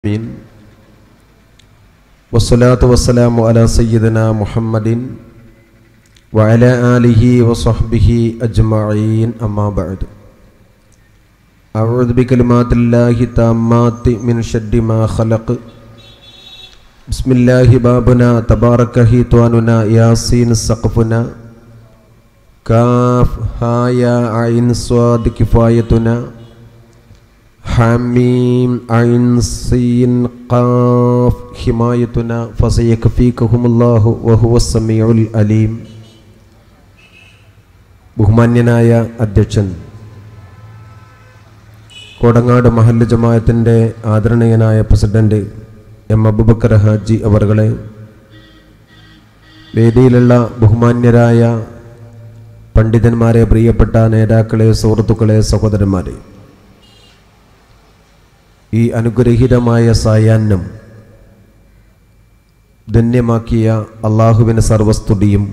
آمين والصلاة والسلام على سيدنا محمد وعلى آله وصحبه أجمعين أما بعد أعوذ بكلمات الله التامات من شر ما خلق بسم الله بابنا تبارك هيتواننا ياسين سقفنا كاف ها يا عين صاد كفايتنا حميم عين سين قاف حمايتنا فسيكفيكهم الله وهو السميع العليم ബഹുമാന്യനായ അധ്യക്ഷൻ കോടങ്ങാട് മഹല്ല് ജമായത്തിൻ്റെ ആദരണീയനായ പ്രസിഡന്റ് എം അബുബക്കർ ഹാജി അവർകളെ വേദിയിലുള്ള ബഹുമാന്യരായ പണ്ഡിതന്മാരെ പ്രിയപ്പെട്ട നേതാക്കളെ സുഹൃത്തുക്കളെ സഹോദരന്മാരെ ഈ അനുഗ്രഹീതമായ സായാഹ്നം ധന്യമാക്കിയ അള്ളാഹുവിന് സർവസ്തുതിയും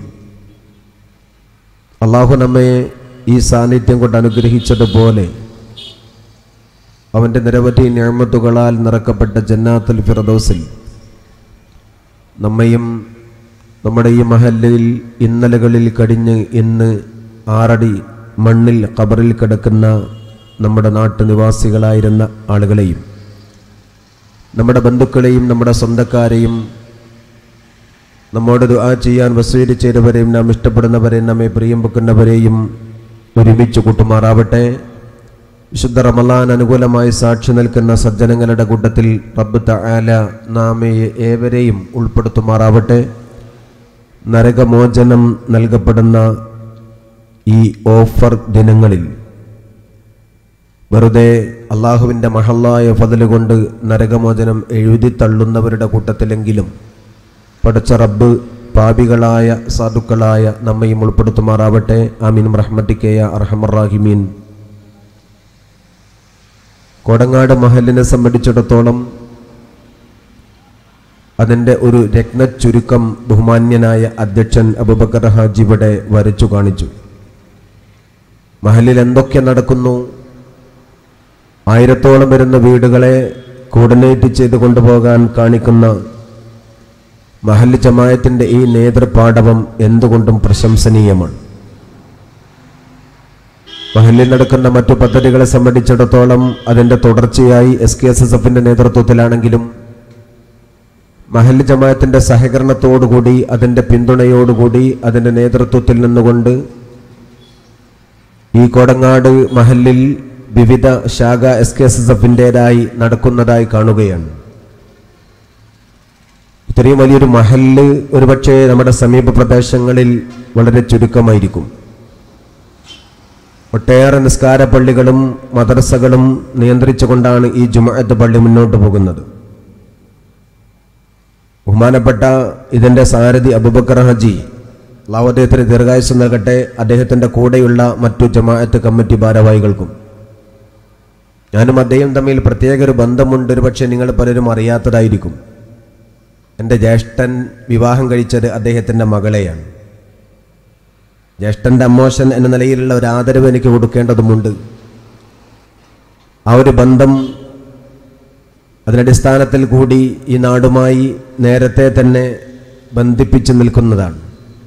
അള്ളാഹു നമ്മെ ഈ സാന്നിധ്യം കൊണ്ട് അനുഗ്രഹിച്ചതുപോലെ അവൻ്റെ നിരവധി ഞാമത്തുകളാൽ നിറക്കപ്പെട്ട ജന്നാത്തുൽ ഫിറദോസിൽ നമ്മയും നമ്മുടെ ഈ മഹല്ലിൽ ഇന്നലകളിൽ കടിഞ്ഞ് ഇന്ന് ആറടി മണ്ണിൽ കബറിൽ കിടക്കുന്ന നമ്മുടെ നാട്ടുനിവാസികളായിരുന്ന ആളുകളെയും നമ്മുടെ ബന്ധുക്കളെയും നമ്മുടെ സ്വന്തക്കാരെയും നമ്മോട് ദുആ ചെയ്യാൻ വസൂരി ചെയ്തവരെയും നാം ഇഷ്ടപ്പെടുന്നവരെയും നമ്മെ പ്രിയം വെക്കുന്നവരെയും ഒരുമിച്ച് കൂട്ടുമാറാവട്ടെ വിശുദ്ധ റമലാൻ അനുകൂലമായി സാക്ഷി നിൽക്കുന്ന സജ്ജനങ്ങളുടെ കൂട്ടത്തിൽ റബ്ബ് തആല നാമെ ഏവരെയും ഉൾപ്പെടുത്തുമാറാവട്ടെ നരകമോചനം നൽകപ്പെടുന്ന ഈ ഓഫർ ദിനങ്ങളിൽ വെറുതെ അള്ളാഹുവിൻ്റെ മഹല്ലായ ഫതല് കൊണ്ട് നരകമോചനം എഴുതി തള്ളുന്നവരുടെ കൂട്ടത്തിലെങ്കിലും പഠിച്ച റബ്ബ് പാപികളായ സാധുക്കളായ നമ്മയും ഉൾപ്പെടുത്തുമാറാവട്ടെ ആമീൻ റഹ്മത്തിക്കേയ അർഹമറാഹിമീൻ കോടങ്ങാട് മഹലിനെ സംബന്ധിച്ചിടത്തോളം അതിൻ്റെ ഒരു രത്നച്ചുരുക്കം ബഹുമാന്യനായ അധ്യക്ഷൻ അബുബക്കർ ഹാജി ഇവിടെ വരച്ചു കാണിച്ചു മഹലിൽ എന്തൊക്കെ നടക്കുന്നു ആയിരത്തോളം വരുന്ന വീടുകളെ കോർഡിനേറ്റ് ചെയ്ത് കൊണ്ടുപോകാൻ കാണിക്കുന്ന മഹല്ല് ജമായത്തിൻ്റെ ഈ നേതൃപാടവം എന്തുകൊണ്ടും പ്രശംസനീയമാണ് മഹല്ലിൽ നടക്കുന്ന മറ്റു പദ്ധതികളെ സംബന്ധിച്ചിടത്തോളം അതിൻ്റെ തുടർച്ചയായി എസ് കെ എസ് എസ് എഫിൻ്റെ നേതൃത്വത്തിലാണെങ്കിലും മഹല്ല് ജമായത്തിൻ്റെ സഹകരണത്തോടുകൂടി അതിൻ്റെ പിന്തുണയോടുകൂടി അതിൻ്റെ നേതൃത്വത്തിൽ നിന്നുകൊണ്ട് ഈ കോടങ്ങാട് മഹല്ലിൽ വിവിധ ശാഖ എസ് കെ എസ് എസ് എഫിൻ്റെതായി നടക്കുന്നതായി കാണുകയാണ് ഇത്രയും വലിയൊരു മഹല്ല് ഒരുപക്ഷെ നമ്മുടെ സമീപ പ്രദേശങ്ങളിൽ വളരെ ചുരുക്കമായിരിക്കും ഒട്ടേറെ നിസ്കാര പള്ളികളും മദ്രസകളും നിയന്ത്രിച്ചുകൊണ്ടാണ് ഈ ജുമഅത്ത് പള്ളി മുന്നോട്ട് പോകുന്നത് ബഹുമാനപ്പെട്ട ഇതിൻ്റെ സാരഥി അബുബക്കർ ഹജി അള്ളാഹു അദ്ദേഹത്തിന് ദീർഘായുസ് നൽകട്ടെ അദ്ദേഹത്തിൻ്റെ കൂടെയുള്ള മറ്റു ജമാഅത്ത് കമ്മിറ്റി ഭാരവാഹികൾക്കും ഞാനും അദ്ദേഹം തമ്മിൽ പ്രത്യേക ഒരു ബന്ധമുണ്ട് ഒരു പക്ഷേ നിങ്ങൾ പലരും അറിയാത്തതായിരിക്കും എൻ്റെ ജ്യേഷ്ഠൻ വിവാഹം കഴിച്ചത് അദ്ദേഹത്തിൻ്റെ മകളെയാണ് ജ്യേഷ്ഠൻ്റെ അമ്മോഷൻ എന്ന നിലയിലുള്ള ഒരു ആദരവ് എനിക്ക് കൊടുക്കേണ്ടതുമുണ്ട് ആ ഒരു ബന്ധം അതിനടിസ്ഥാനത്തിൽ കൂടി ഈ നാടുമായി നേരത്തെ തന്നെ ബന്ധിപ്പിച്ച് നിൽക്കുന്നതാണ്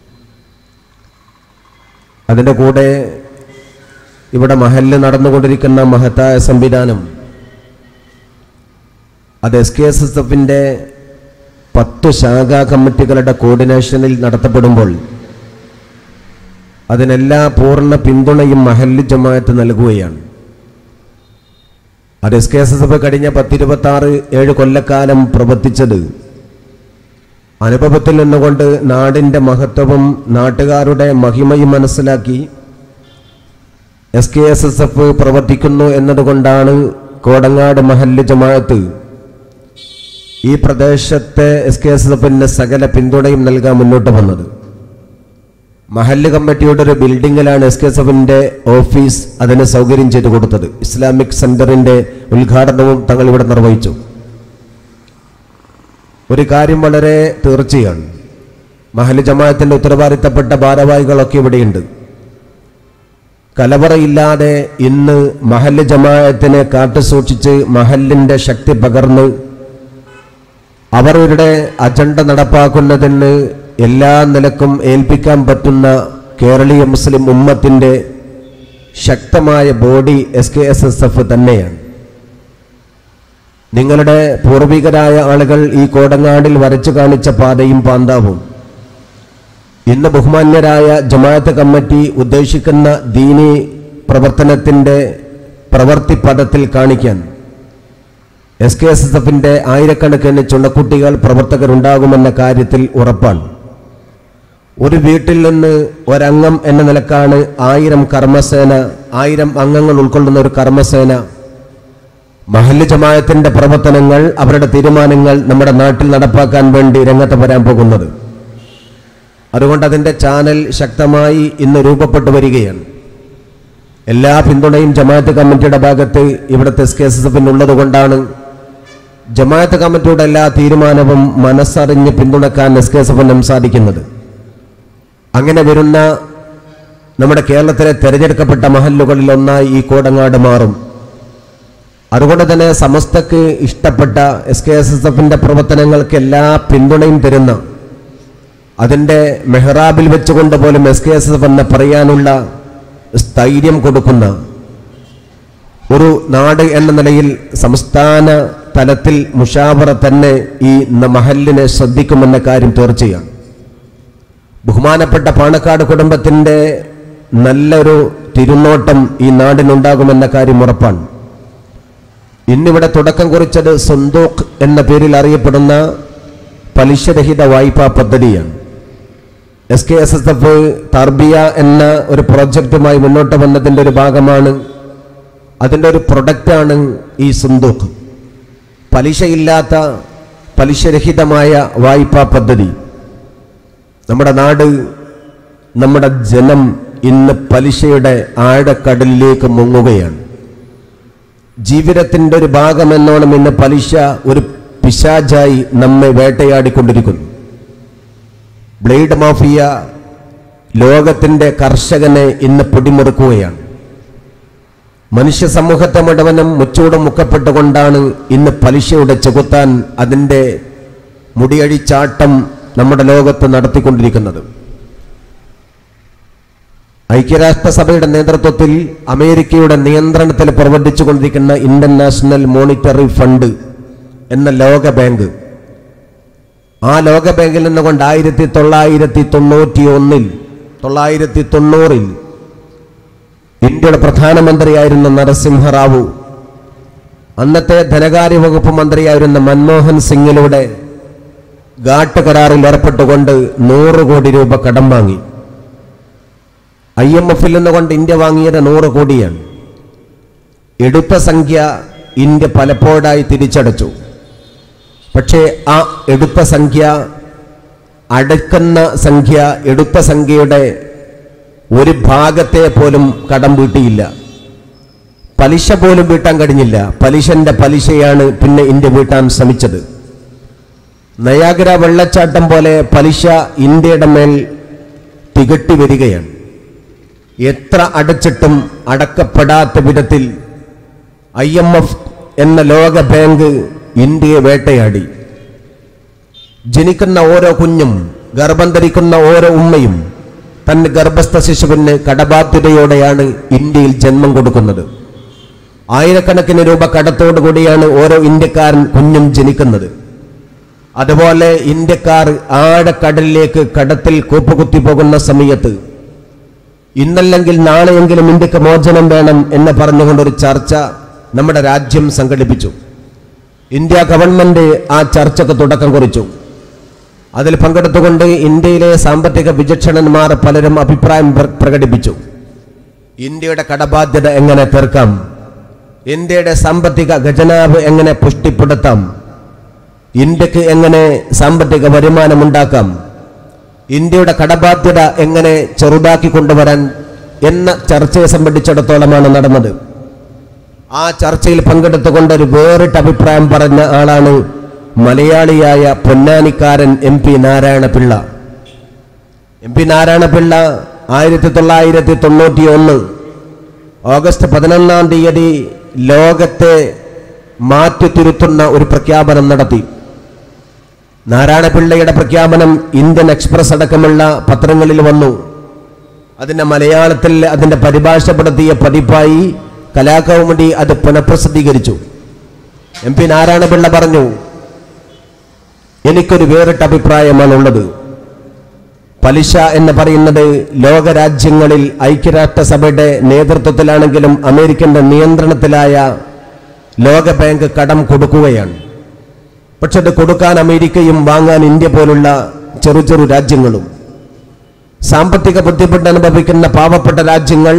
അതിൻ്റെ കൂടെ ഇവിടെ മഹല്ല് നടന്നുകൊണ്ടിരിക്കുന്ന മഹത്തായ സംവിധാനം അത് എസ് കെ എസ് എസ് എഫിൻ്റെ പത്ത് ശാഖാ കമ്മിറ്റികളുടെ കോർഡിനേഷനിൽ നടത്തപ്പെടുമ്പോൾ അതിനെല്ലാ പൂർണ്ണ പിന്തുണയും മഹല്ല് ജമാഅത്ത് നൽകുകയാണ് അത് S K S S F കഴിഞ്ഞ പത്തിരുപത്തി ആറ് ഏഴ് കൊല്ലക്കാലം പ്രവർത്തിച്ചത് അനുഭവത്തിൽ നിന്നുകൊണ്ട് നാടിൻ്റെ മഹത്വവും നാട്ടുകാരുടെ മഹിമയും മനസ്സിലാക്കി S K S S F പ്രവർത്തിക്കുന്നു എന്നതുകൊണ്ടാണ് കോടങ്ങാട് മഹല്ല് ജമാഅത്ത് ഈ പ്രദേശത്തെ എസ് കെ എസ് എഫിന് സകല പിന്തുണയും നൽകാൻ മുന്നോട്ട് വന്നത് മഹല്ല് കമ്മിറ്റിയുടെ ഒരു ബിൽഡിങ്ങിലാണ് എസ് കെ എസ് എഫിന്റെ ഓഫീസ് അതിന് സൗകര്യം ചെയ്തു കൊടുത്തത് ഇസ്ലാമിക് സെന്ററിന്റെ ഉദ്ഘാടനവും തങ്ങൾ ഇവിടെ നിർവഹിച്ചു ഒരു കാര്യം വളരെ തീർച്ചയാണ് മഹല്ല് ജമാഅത്തിന്റെ ഉത്തരവാദിത്തപ്പെട്ട ഭാരവാഹികളൊക്കെ ഇവിടെയുണ്ട് കലവറയില്ലാതെ ഇന്ന് മഹല്ല് ജമാഅത്തിനെ കാത്തുസൂക്ഷിച്ച് മഹല്ലിന്റെ ശക്തി പകർന്ന് അവരുടെ അജണ്ട നടപ്പാക്കുന്നതിന് എല്ലാ നിലക്കും ഏൽപ്പിക്കാൻ പറ്റുന്ന കേരളീയ മുസ്ലിം ഉമ്മത്തിൻ്റെ ശക്തമായ body S K S S F തന്നെയാണ് നിങ്ങളുടെ പൂർവികരായ ആളുകൾ ഈ കോടങ്ങാടിൽ വരച്ചു കാണിച്ച പാതയും പാന്താവും ഇന്ന് ബഹുമാന്യരായ ജമാഅത്ത് കമ്മിറ്റി ഉദ്ദേശിക്കുന്ന ദീനി പ്രവർത്തനത്തിൻ്റെ പ്രവർത്തി പദത്തിൽ കാണിക്കാൻ എസ് കെ എസ് എസ് എഫിൻ്റെ ആയിരക്കണക്കിന് ചുണക്കുട്ടികൾ പ്രവർത്തകരുണ്ടാകുമെന്ന കാര്യത്തിൽ ഉറപ്പാണ് ഒരു വീട്ടിൽ നിന്ന് ഒരംഗം എന്ന നിലക്കാണ് ആയിരം കർമ്മസേന ആയിരം അംഗങ്ങൾ ഉൾക്കൊള്ളുന്ന ഒരു കർമ്മസേന മഹല്ല് ജമായത്തിന്റെ പ്രവർത്തനങ്ങൾ അവരുടെ തീരുമാനങ്ങൾ നമ്മുടെ നാട്ടിൽ നടപ്പാക്കാൻ വേണ്ടി രംഗത്ത് വരാൻ പോകുന്നത് അതുകൊണ്ട് അതിൻ്റെ ചാനൽ ശക്തമായി ഇന്ന് രൂപപ്പെട്ടു വരികയാണ് എല്ലാ പിന്തുണയും ജമാഅത്ത് കമ്മിറ്റിയുടെ ഭാഗത്ത് ഇവിടുത്തെ എസ് കെ എസ് എസ് എഫിനുള്ളത് കൊണ്ടാണ് ജമാഅത്ത് കമ്മിറ്റിയുടെ എല്ലാ തീരുമാനവും മനസ്സറിഞ്ഞ് പിന്തുണക്കാൻ എസ് കെ എസ് എഫിനും സാധിക്കുന്നത് അങ്ങനെ വരുന്ന നമ്മുടെ കേരളത്തിലെ തെരഞ്ഞെടുക്കപ്പെട്ട മഹല്ലുകളിൽ ഒന്നായി ഈ കോടങ്ങാട് മാറും അതുകൊണ്ട് തന്നെ സമസ്തക്ക് ഇഷ്ടപ്പെട്ട എസ് കെ എസ് എസ് എഫിൻ്റെ പ്രവർത്തനങ്ങൾക്ക് എല്ലാ പിന്തുണയും തരുന്ന അതിൻ്റെ മെഹ്റാബിൽ വെച്ചുകൊണ്ട് പോലും S K S S F എന്ന് പറയാനുള്ള സ്ഥൈര്യം കൊടുക്കുന്ന ഒരു നാട് എന്ന നിലയിൽ സംസ്ഥാന തലത്തിൽ മുഷാവറ തന്നെ ഈ ന- മഹലിനെ ശ്രദ്ധിക്കുമെന്ന കാര്യം തീർച്ചയാണ് ബഹുമാനപ്പെട്ട പാണക്കാട് കുടുംബത്തിൻ്റെ നല്ലൊരു തിരുനോട്ടം ഈ നാടിനുണ്ടാകുമെന്ന കാര്യം ഉറപ്പാണ് ഇന്നിവിടെ തുടക്കം കുറിച്ചത് സന്തോഖ് എന്ന പേരിൽ അറിയപ്പെടുന്ന പലിശരഹിത വായ്പാ പദ്ധതിയാണ് S K S S F തർബിയ എന്ന ഒരു പ്രോജക്റ്റുമായി മുന്നോട്ട് വന്നതിൻ്റെ ഒരു ഭാഗമാണ് അതിൻ്റെ ഒരു പ്രൊഡക്റ്റാണ് ഈ സുന്ദൂഖ് പലിശയില്ലാത്ത പലിശരഹിതമായ വായ്പാ പദ്ധതി നമ്മുടെ നാട് നമ്മുടെ ജനം ഇന്ന് പലിശയുടെ ആഴക്കടലിലേക്ക് മുങ്ങുകയാണ് ജീവിതത്തിൻ്റെ ഒരു ഭാഗമെന്നോണം ഇന്ന് പലിശ ഒരു പിശാചായി നമ്മെ വേട്ടയാടിക്കൊണ്ടിരിക്കുന്നു ബ്ലേഡ് മാഫിയ ലോകത്തിൻ്റെ കർഷകനെ ഇന്ന് പൊടിമുറുക്കുകയാണ് മനുഷ്യ സമൂഹത്തെ മുഴുവനും മുച്ചൂടും മുക്കപ്പെട്ടുകൊണ്ടാണ് ഇന്ന് പലിശയുടെ ചെകുത്താൻ അതിൻ്റെ മുടിയഴിച്ചാട്ടം നമ്മുടെ ലോകത്ത് നടത്തിക്കൊണ്ടിരിക്കുന്നത് ഐക്യരാഷ്ട്രസഭയുടെ നേതൃത്വത്തിൽ അമേരിക്കയുടെ നിയന്ത്രണത്തിൽ പ്രവർത്തിച്ചുകൊണ്ടിരിക്കുന്ന ഇന്റർനാഷണൽ മോണിറ്ററി ഫണ്ട് എന്ന ലോക ബാങ്ക് ആ ലോക ബാങ്കിൽ നിന്നുകൊണ്ട് ആയിരത്തി തൊള്ളായിരത്തി തൊണ്ണൂറ്റി ഒന്നിൽ തൊള്ളായിരത്തി തൊണ്ണൂറിൽ ഇന്ത്യയുടെ പ്രധാനമന്ത്രിയായിരുന്ന നരസിംഹറാവു അന്നത്തെ ധനകാര്യ വകുപ്പ് മന്ത്രിയായിരുന്ന മൻമോഹൻ സിംഗിലൂടെ ഘാട്ട് കരാറിൽ ഏർപ്പെട്ടുകൊണ്ട് നൂറ് കോടി രൂപ കടം വാങ്ങി ഐ എം എഫിൽ നിന്നുകൊണ്ട് ഇന്ത്യ വാങ്ങിയത് നൂറ് കോടിയാണ് എടുത്ത സംഖ്യ ഇന്ത്യ പലപ്പോഴായി തിരിച്ചടച്ചു പക്ഷേ ആ എടുത്ത സംഖ്യ അടക്കുന്ന സംഖ്യ എടുത്ത സംഖ്യയുടെ ഒരു ഭാഗത്തെ പോലും കടം വീട്ടിയില്ല പലിശ പോലും വീട്ടാൻ കഴിഞ്ഞില്ല പലിശന്റെ പലിശയാണ് പിന്നെ ഇന്ത്യ വീട്ടാൻ ശ്രമിച്ചത് നയാഗ്ര വെള്ളച്ചാട്ടം പോലെ പലിശ ഇന്ത്യയുടെ മേൽ തികട്ടി വരികയാണ് എത്ര അടച്ചിട്ടും അടക്കപ്പെടാത്ത വിധത്തിൽ ഐ എം എഫ് എന്ന ലോക ബാങ്ക് ഇന്ത്യയെ വേട്ടയാടി ജനിക്കുന്ന ഓരോ കുഞ്ഞും ഗർഭം ധരിക്കുന്ന ഓരോ ഉമ്മയും തന്റെ ഗർഭസ്ഥ ശിശുവിന് കടബാധ്യതയോടെയാണ് ഇന്ത്യയിൽ ജന്മം കൊടുക്കുന്നത് ആയിരക്കണക്കിന് രൂപ കടത്തോടുകൂടിയാണ് ഓരോ ഇന്ത്യക്കാരൻ കുഞ്ഞും ജനിക്കുന്നത് അതുപോലെ ഇന്ത്യക്കാർ ആഴക്കടലിലേക്ക് കടത്തിൽ കൂപ്പുകുത്തി പോകുന്ന സമയത്ത് ഇന്നല്ലെങ്കിൽ നാളെയെങ്കിലും ഇന്ത്യക്ക് മോചനം വേണം എന്ന് പറഞ്ഞുകൊണ്ടൊരു ചർച്ച നമ്മുടെ രാജ്യം സംഘടിപ്പിച്ചു ഇന്ത്യ ഗവൺമെന്റ് ആ ചർച്ചക്ക് തുടക്കം കുറിച്ചു അതിൽ പങ്കെടുത്തുകൊണ്ട് ഇന്ത്യയിലെ സാമ്പത്തിക വിചക്ഷണന്മാർ പലരും അഭിപ്രായം പ്ര- പ്രകടിപ്പിച്ചു ഇന്ത്യയുടെ കടബാധ്യത എങ്ങനെ തീർക്കാം ഇന്ത്യയുടെ സാമ്പത്തിക ഖജനാവ് എങ്ങനെ പുഷ്ടിപ്പെടുത്താം ഇന്ത്യക്ക് എങ്ങനെ സാമ്പത്തിക വരുമാനമുണ്ടാക്കാം ഇന്ത്യയുടെ കടബാധ്യത എങ്ങനെ ചെറുതാക്കി കൊണ്ടുവരാൻ എന്ന ചർച്ചയെ സംബന്ധിച്ചിടത്തോളമാണ് നടന്നത് ആ ചർച്ചയിൽ പങ്കെടുത്തുകൊണ്ട് ഒരു വേറിട്ട അഭിപ്രായം പറഞ്ഞ ആളാണ് മലയാളിയായ പൊന്നാനിക്കാരൻ M P Narayanapillai M P Narayanapillai ആയിരത്തി തൊള്ളായിരത്തി തൊണ്ണൂറ്റി ഒന്ന് ഓഗസ്റ്റ് പതിനൊന്നാം തീയതി ലോകത്തെ മാറ്റിത്തിരുത്തുന്ന ഒരു പ്രഖ്യാപനം നടത്തി നാരായണപിള്ളയുടെ പ്രഖ്യാപനം ഇന്ത്യൻ എക്സ്പ്രസ് അടക്കമുള്ള പത്രങ്ങളിൽ വന്നു അതിന്റെ മലയാളത്തിൽ അതിന്റെ പരിഭാഷപ്പെടുത്തിയ പതിപ്പായി കലാകൗമുദി അത് പുനഃപ്രസിദ്ധീകരിച്ചു എം പി നാരായണപിള്ള പറഞ്ഞു എനിക്കൊരു വേറിട്ട അഭിപ്രായമാണുള്ളത് പലിശ എന്ന് പറയുന്നത് ലോകരാജ്യങ്ങളിൽ ഐക്യരാഷ്ട്രസഭയുടെ നേതൃത്വത്തിലാണെങ്കിലും അമേരിക്കന്റെ നിയന്ത്രണത്തിലായ ലോക ബാങ്ക് കടം കൊടുക്കുകയാണ് പക്ഷെ അത് കൊടുക്കാൻ അമേരിക്കയും വാങ്ങാൻ ഇന്ത്യ പോലുള്ള ചെറു ചെറു രാജ്യങ്ങളും സാമ്പത്തിക ബുദ്ധിമുട്ട് അനുഭവിക്കുന്ന പാവപ്പെട്ട രാജ്യങ്ങൾ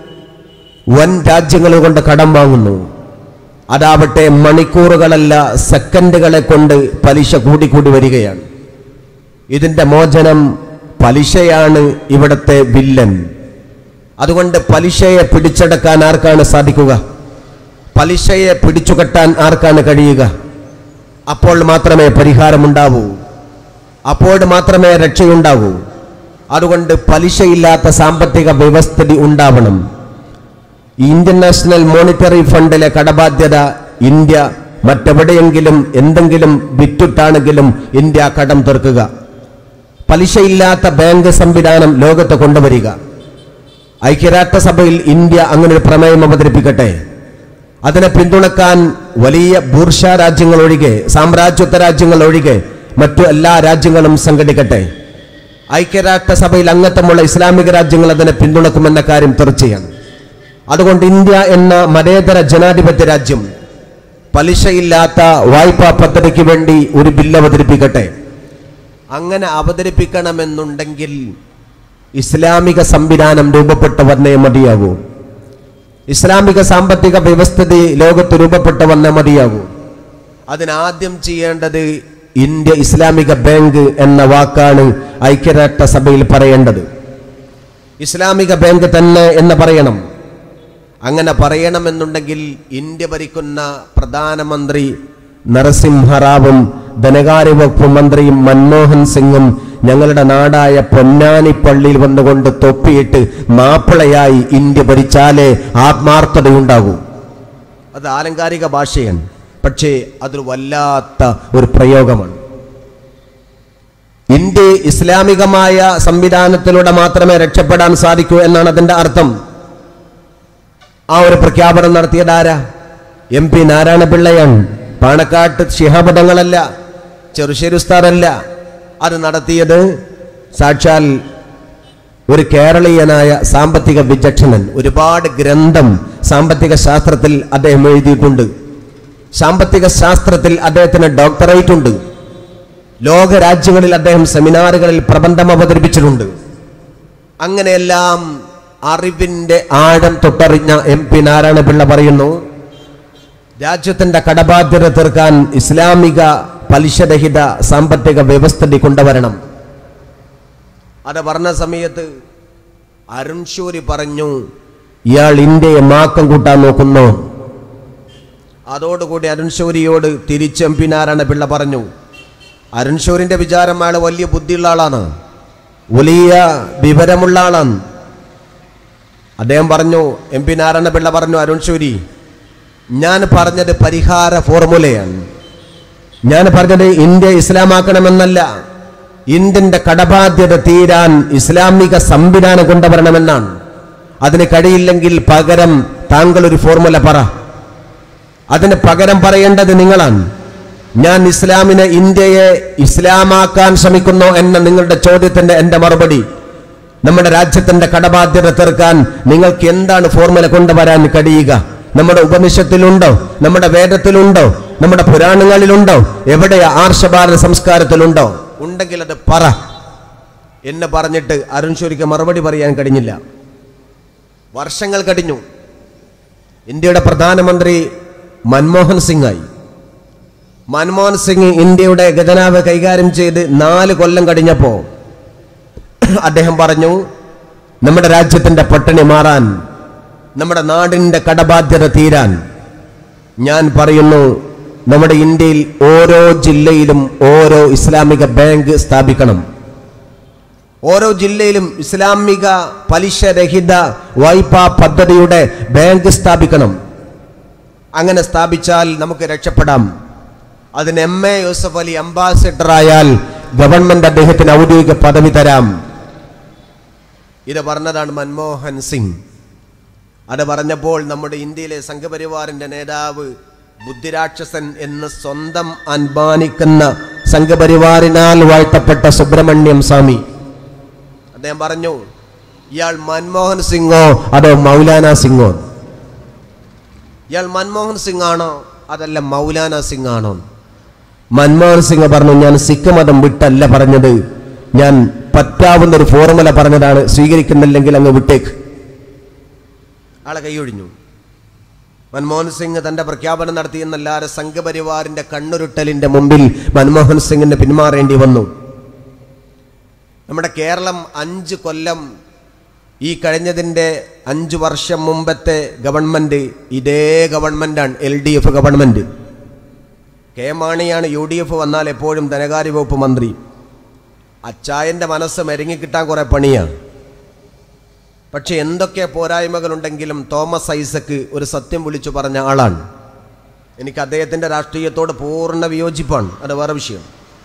വൻ രാജ്യങ്ങൾ കൊണ്ട് കടം വാങ്ങുന്നു അതാവട്ടെ മണിക്കൂറുകളല്ല സെക്കൻഡുകളെ കൊണ്ട് പലിശ കൂടിക്കൂടി വരികയാണ് ഇതിന്റെ മോചനം പലിശയാണ് ഇവിടുത്തെ വില്ലൻ അതുകൊണ്ട് പലിശയെ പിടിച്ചടക്കാൻ ആർക്കാണ് സാധിക്കുക പലിശയെ പിടിച്ചുകെട്ടാൻ ആർക്കാണ് കഴിയുക അപ്പോൾ മാത്രമേ പരിഹാരമുണ്ടാവൂ അപ്പോൾ മാത്രമേ രക്ഷയുണ്ടാവൂ അതുകൊണ്ട് പലിശയില്ലാത്ത സാമ്പത്തിക വ്യവസ്ഥിതി ഉണ്ടാവണം ഈ ഇന്ത്യൻ നാഷണൽ മോണിറ്ററി ഫണ്ടിലെ കടബാധ്യത ഇന്ത്യ മറ്റെവിടെയെങ്കിലും എന്തെങ്കിലും വിറ്റിട്ടാണെങ്കിലും ഇന്ത്യ കടം തീർക്കുക പലിശയില്ലാത്ത ബാങ്ക് സംവിധാനം ലോകത്ത് കൊണ്ടുവരിക ഐക്യരാഷ്ട്രസഭയിൽ ഇന്ത്യ അങ്ങനെ ഒരു പ്രമേയം അവതരിപ്പിക്കട്ടെ അതിനെ പിന്തുണക്കാൻ വലിയ ബൂർഷ രാജ്യങ്ങൾ ഒഴികെ സാമ്രാജ്യത്വ രാജ്യങ്ങൾ ഒഴികെ മറ്റു എല്ലാ രാജ്യങ്ങളും സംഘടിക്കട്ടെ ഐക്യരാഷ്ട്രസഭയിൽ അംഗത്വമുള്ള ഇസ്ലാമിക രാജ്യങ്ങൾ അതിനെ പിന്തുണക്കുമെന്ന കാര്യം തീർച്ചയാണ് അതുകൊണ്ട് ഇന്ത്യ എന്ന മതേതര ജനാധിപത്യ രാജ്യം പലിശയില്ലാത്ത വായ്പാ പദ്ധതിക്ക് വേണ്ടി ഒരു ബില്ല് അവതരിപ്പിക്കട്ടെ അങ്ങനെ അവതരിപ്പിക്കണമെന്നുണ്ടെങ്കിൽ ഇസ്ലാമിക സംവിധാനം രൂപപ്പെട്ടു വന്നേ മതിയാകൂ ഇസ്ലാമിക സാമ്പത്തിക വ്യവസ്ഥിതി ലോകത്ത് രൂപപ്പെട്ടു വന്നേ മതിയാകൂ അതിനാദ്യം ചെയ്യേണ്ടത് ഇന്ത്യ ഇസ്ലാമിക ബാങ്ക് എന്ന വാക്കാണ് ഐക്യരാഷ്ട്രസഭയിൽ പറയേണ്ടത് ഇസ്ലാമിക ബാങ്ക് തന്നെ എന്ന് പറയണം അങ്ങനെ പറയണമെന്നുണ്ടെങ്കിൽ ഇന്ത്യ ഭരിക്കുന്ന പ്രധാനമന്ത്രി നരസിംഹറാവും ധനകാര്യ വകുപ്പ് മന്ത്രിയും മൻമോഹൻ സിംഗും ഞങ്ങളുടെ നാടായ പൊന്നാനി പള്ളിയിൽ വന്നുകൊണ്ട് തൊപ്പിയിട്ട് മാപ്പിളയായി ഇന്ത്യ ഭരിച്ചാലേ ആത്മാർത്ഥതയുണ്ടാകൂ അത് ആലങ്കാരിക ഭാഷയാണ് പക്ഷേ അതൊരു വല്ലാത്ത ഒരു പ്രയോഗമാണ് ഇന്ത്യ ഇസ്ലാമികമായ സംവിധാനത്തിലൂടെ മാത്രമേ രക്ഷപ്പെടാൻ സാധിക്കൂ എന്നാണ് അതിന്റെ അർത്ഥം ആ ഒരു പ്രഖ്യാപനം നടത്തിയതാരാ എം പി നാരായണപിള്ളയാണ് പാണക്കാട്ട് ശിഹാബദങ്ങളല്ല ചെറുശ്ശേരി ഉസ്താദല്ല അത് നടത്തിയത് സാക്ഷാൽ ഒരു കേരളീയനായ സാമ്പത്തിക വിചക്ഷണൻ ഒരുപാട് ഗ്രന്ഥം സാമ്പത്തിക ശാസ്ത്രത്തിൽ അദ്ദേഹം എഴുതിയിട്ടുണ്ട് സാമ്പത്തിക ശാസ്ത്രത്തിൽ അദ്ദേഹത്തിന് ഡോക്ടറേറ്റ് ഉണ്ട് ലോക രാജ്യങ്ങളിൽ അദ്ദേഹം സെമിനാറുകളിൽ പ്രബന്ധം അവതരിപ്പിച്ചിട്ടുണ്ട് അങ്ങനെയെല്ലാം അറിവിന്റെ ആഴം തൊട്ടറിഞ്ഞ എം പി നാരായണപിള്ള പറയുന്നു രാജ്യത്തിന്റെ കടബാധ്യത തീർക്കാൻ ഇസ്ലാമിക പലിശരഹിത സാമ്പത്തിക വ്യവസ്ഥിതി കൊണ്ടുവരണം അത് പറഞ്ഞ സമയത്ത് അരുൺ ഷൂരി പറഞ്ഞു ഇയാൾ ഇന്ത്യയെ മാക്കം കൂട്ടാൻ നോക്കുന്നു അതോടുകൂടി അരുൺ ഷൂരിയോട് തിരിച്ച് എം പി നാരായണപിള്ള പറഞ്ഞു അരുൺ ഷൂരിന്റെ വിചാരം അയാൾ വലിയ ബുദ്ധിയുള്ള ആളാണ് വലിയ വിവരമുള്ള ആളാണ് അദ്ദേഹം പറഞ്ഞു എം പി നാരായണപിള്ള പറഞ്ഞു അരുൺ ഷൂരി ഞാൻ പറഞ്ഞത് പരിഹാര ഫോർമുലയാണ് ഞാൻ പറഞ്ഞത് ഇന്ത്യ ഇസ്ലാമാക്കണമെന്നല്ല ഇന്ത്യന്റെ കടബാധ്യത തീരാൻ ഇസ്ലാമിക സംവിധാനം കൊണ്ടുവരണമെന്നാണ് അതിന് കഴിയില്ലെങ്കിൽ പകരം താങ്കൾ ഒരു ഫോർമുല പറ അതിന് പകരം പറയേണ്ടത് നിങ്ങളാണ് ഞാൻ ഇസ്ലാമിനെ ഇന്ത്യയെ ഇസ്ലാമാക്കാൻ ശ്രമിക്കുന്നു എന്ന നിങ്ങളുടെ ചോദ്യത്തിന്റെ എന്റെ മറുപടി നമ്മുടെ രാജ്യത്തിന്റെ കടബാധ്യത തീർക്കാൻ നിങ്ങൾക്ക് എന്താണ് ഫോർമുല കൊണ്ടുവരാൻ കഴിയുക നമ്മുടെ ഉപനിഷത്തിലുണ്ടോ നമ്മുടെ വേദത്തിലുണ്ടോ നമ്മുടെ പുരാണങ്ങളിലുണ്ടോ എവിടെയാ ആർഷഭാരത സംസ്കാരത്തിലുണ്ടോ ഉണ്ടെങ്കിൽ അത് പറ എന്ന് പറഞ്ഞിട്ട് അരുൺ ഷൂരിക്ക് മറുപടി പറയാൻ കഴിഞ്ഞില്ല വർഷങ്ങൾ കഴിഞ്ഞു ഇന്ത്യയുടെ പ്രധാനമന്ത്രി മൻമോഹൻ സിംഗ് ആയി മൻമോഹൻ സിംഗ് ഇന്ത്യയുടെ ഖജനാവ് കൈകാര്യം ചെയ്ത് നാല് കൊല്ലം കഴിഞ്ഞപ്പോ അദ്ദേഹം പറഞ്ഞു നമ്മുടെ രാജ്യത്തിന്റെ പട്ടിണി മാറാൻ നമ്മുടെ നാടിന്റെ കടബാധ്യത തീരാൻ ഞാൻ പറയുന്നു നമ്മുടെ ഇന്ത്യയിൽ ഓരോ ജില്ലയിലും ഓരോ ഇസ്ലാമിക ബാങ്ക് സ്ഥാപിക്കണം ഓരോ ജില്ലയിലും ഇസ്ലാമിക പലിശരഹിത വായ്പാ പദ്ധതിയുടെ ബാങ്ക് സ്ഥാപിക്കണം അങ്ങനെ സ്ഥാപിച്ചാൽ നമുക്ക് രക്ഷപ്പെടാം അതിന് M A Yusuf Ali ambassador ആയാൽ ഗവൺമെന്റ് അദ്ദേഹത്തിന് ഔദ്യോഗിക പദവി തരാം ഇത് പറഞ്ഞതാണ് മൻമോഹൻ സിംഗ് അത് പറഞ്ഞപ്പോൾ നമ്മുടെ ഇന്ത്യയിലെ സംഘപരിവാറിന്റെ നേതാവ് ബുദ്ധിരാക്ഷസൻ എന്ന് സ്വന്തം അൻമാനിക്കുന്ന സംഘപരിവാറിനാൽ വാഴ്ത്തപ്പെട്ട സുബ്രഹ്മണ്യം സ്വാമി അദ്ദേഹം പറഞ്ഞു ഇയാൾ മൻമോഹൻ സിംഗോ അതോ മൗലാന സിംഗോ ഇയാൾ മൻമോഹൻ സിംഗ് ആണോ അതല്ല മൗലാന സിംഗ് ആണോ മൻമോഹൻ സിംഗ് പറഞ്ഞു ഞാൻ സിഖ് മതം വിട്ടല്ല പറഞ്ഞത് ഞാൻ പറ്റാവുന്ന ഒരു ഫോർമുല പറഞ്ഞതാണ് സ്വീകരിക്കുന്നില്ലെങ്കിൽ അങ്ങ് വിട്ടേക്ക് ആളെ കൈയൊഴിഞ്ഞു മൻമോഹൻ സിംഗ് തന്റെ പ്രഖ്യാപനം നടത്തിയെന്നല്ലാതെ സംഘപരിവാറിന്റെ കണ്ണുരുട്ടലിന്റെ മുമ്പിൽ മൻമോഹൻ സിംഗിന് പിന്മാറേണ്ടി വന്നു നമ്മുടെ കേരളം അഞ്ച് കൊല്ലം ഈ കഴിഞ്ഞതിൻ്റെ അഞ്ച് വർഷം മുമ്പത്തെ ഗവൺമെൻറ് ഇതേ ഗവൺമെൻറ്റാണ് L D F government K മാണിയാണ് യു ഡി എഫ് വന്നാൽ എപ്പോഴും ധനകാര്യ വകുപ്പ് മന്ത്രി അച്ചായൻ്റെ മനസ്സ് മെരുങ്ങിക്കിട്ടാൻ കുറേ പണിയാണ് പക്ഷെ എന്തൊക്കെ പോരായ്മകളുണ്ടെങ്കിലും തോമസ് ഐസക്ക് ഒരു സത്യം വിളിച്ചു പറഞ്ഞ ആളാണ് എനിക്ക് അദ്ദേഹത്തിൻ്റെ രാഷ്ട്രീയത്തോട് പൂർണ്ണ വിയോജിപ്പാണ് അത് വേറെ വിഷയം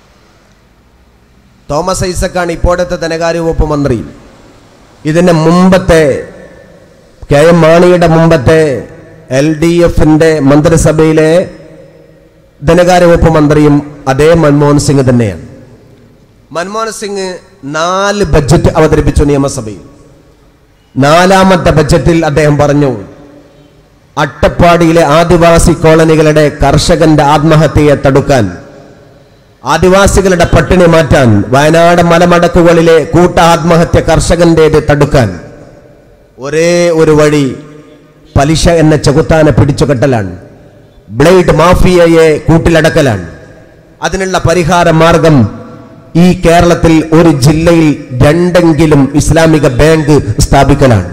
തോമസ് ഐസക്കാണ് ഇപ്പോഴത്തെ ധനകാര്യ വകുപ്പ് മന്ത്രി ഇതിന് മുമ്പത്തെ കെ എം മാണിയുടെ മുമ്പത്തെ എൽ ഡി എഫിന്റെ മന്ത്രിസഭയിലെ ധനകാര്യ വകുപ്പ് മന്ത്രിയും അതേ മൻമോഹൻ സിംഗ് തന്നെയാണ് മൻമോഹൻ സിംഗ് നാല് ബഡ്ജറ്റ് അവതരിപ്പിച്ചു നിയമസഭയിൽ നാലാമത്തെ ബഡ്ജറ്റിൽ അദ്ദേഹം പറഞ്ഞു അട്ടപ്പാടിയിലെ ആദിവാസി കോളനികളുടെ കർഷകന്റെ ആത്മഹത്യയെ തടുക്കാൻ ആദിവാസികളുടെ പട്ടിണി മാറ്റാൻ വയനാട് മലമടക്കുകളിലെ കൂട്ട ആത്മഹത്യ കർഷകന്റേത് തടുക്കാൻ ഒരേ ഒരു വഴി പലിശ എന്ന ചെകുത്താനെ പിടിച്ചുകെട്ടലാണ് ബ്ലേഡ് മാഫിയയെ കൂട്ടിലടക്കലാണ് അതിനുള്ള പരിഹാര മാർഗം ഈ കേരളത്തിൽ ഒരു ജില്ലയിൽ രണ്ടെങ്കിലും ഇസ്ലാമിക ബാങ്ക് സ്ഥാപിക്കലാണ്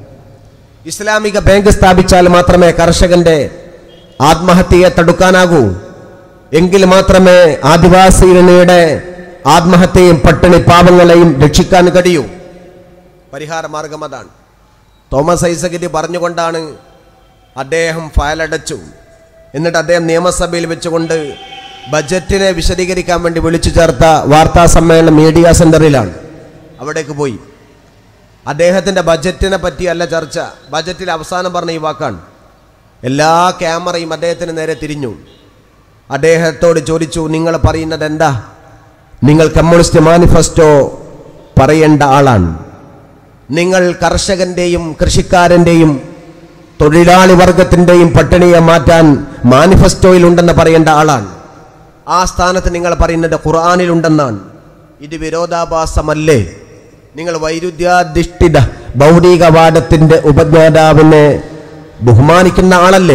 ഇസ്ലാമിക ബാങ്ക് സ്ഥാപിച്ചാൽ മാത്രമേ കർഷകന്റെ ആത്മഹത്യയെ തടുക്കാനാകൂ എങ്കിൽ മാത്രമേ ആദിവാസികളുടെ ആത്മഹത്യയും പട്ടിണി പാവങ്ങളെയും രക്ഷിക്കാൻ കഴിയൂ പരിഹാര മാർഗം അതാണ് തോമസ് ഐസക് പറഞ്ഞുകൊണ്ടാണ് അദ്ദേഹം ഫയലടച്ചു എന്നിട്ട് അദ്ദേഹം നിയമസഭയിൽ വെച്ചുകൊണ്ട് ബജറ്റിനെ വിശദീകരിക്കാൻ വേണ്ടി വിളിച്ചു ചേർത്ത വാർത്താ സമ്മേളനം മീഡിയ സെന്ററിലാണ് അവിടേക്ക് പോയി അദ്ദേഹത്തിൻ്റെ ബജറ്റിനെ പറ്റിയല്ല ചർച്ച ബജറ്റിൽ അവസാനം പറഞ്ഞ ഈ വാക്കാണ് എല്ലാ ക്യാമറയും അദ്ദേഹത്തിന് നേരെ തിരിഞ്ഞു അദ്ദേഹത്തോട് ചോദിച്ചു നിങ്ങൾ പറയുന്നത് എന്താ നിങ്ങൾ കമ്മ്യൂണിസ്റ്റ് മാനിഫെസ്റ്റോ പറയേണ്ട ആളാണ് നിങ്ങൾ കർഷകന്റെയും കൃഷിക്കാരന്റെയും തൊഴിലാളി വർഗത്തിന്റെയും പട്ടിണിയെ മാറ്റാൻ മാനിഫെസ്റ്റോയിൽ ഉണ്ടെന്ന് പറയേണ്ട ആളാണ് ആ സ്ഥാനത്ത് നിങ്ങൾ പറയുന്നത് ഖുർആാനിലുണ്ടെന്നാണ് ഇത് വിരോധാഭാസമല്ലേ നിങ്ങൾ വൈരുദ്ധ്യാധിഷ്ഠിത ഭൗതികവാദത്തിന്റെ ഉപജ്ഞാതാവിനെ ബഹുമാനിക്കുന്ന ആളല്ലേ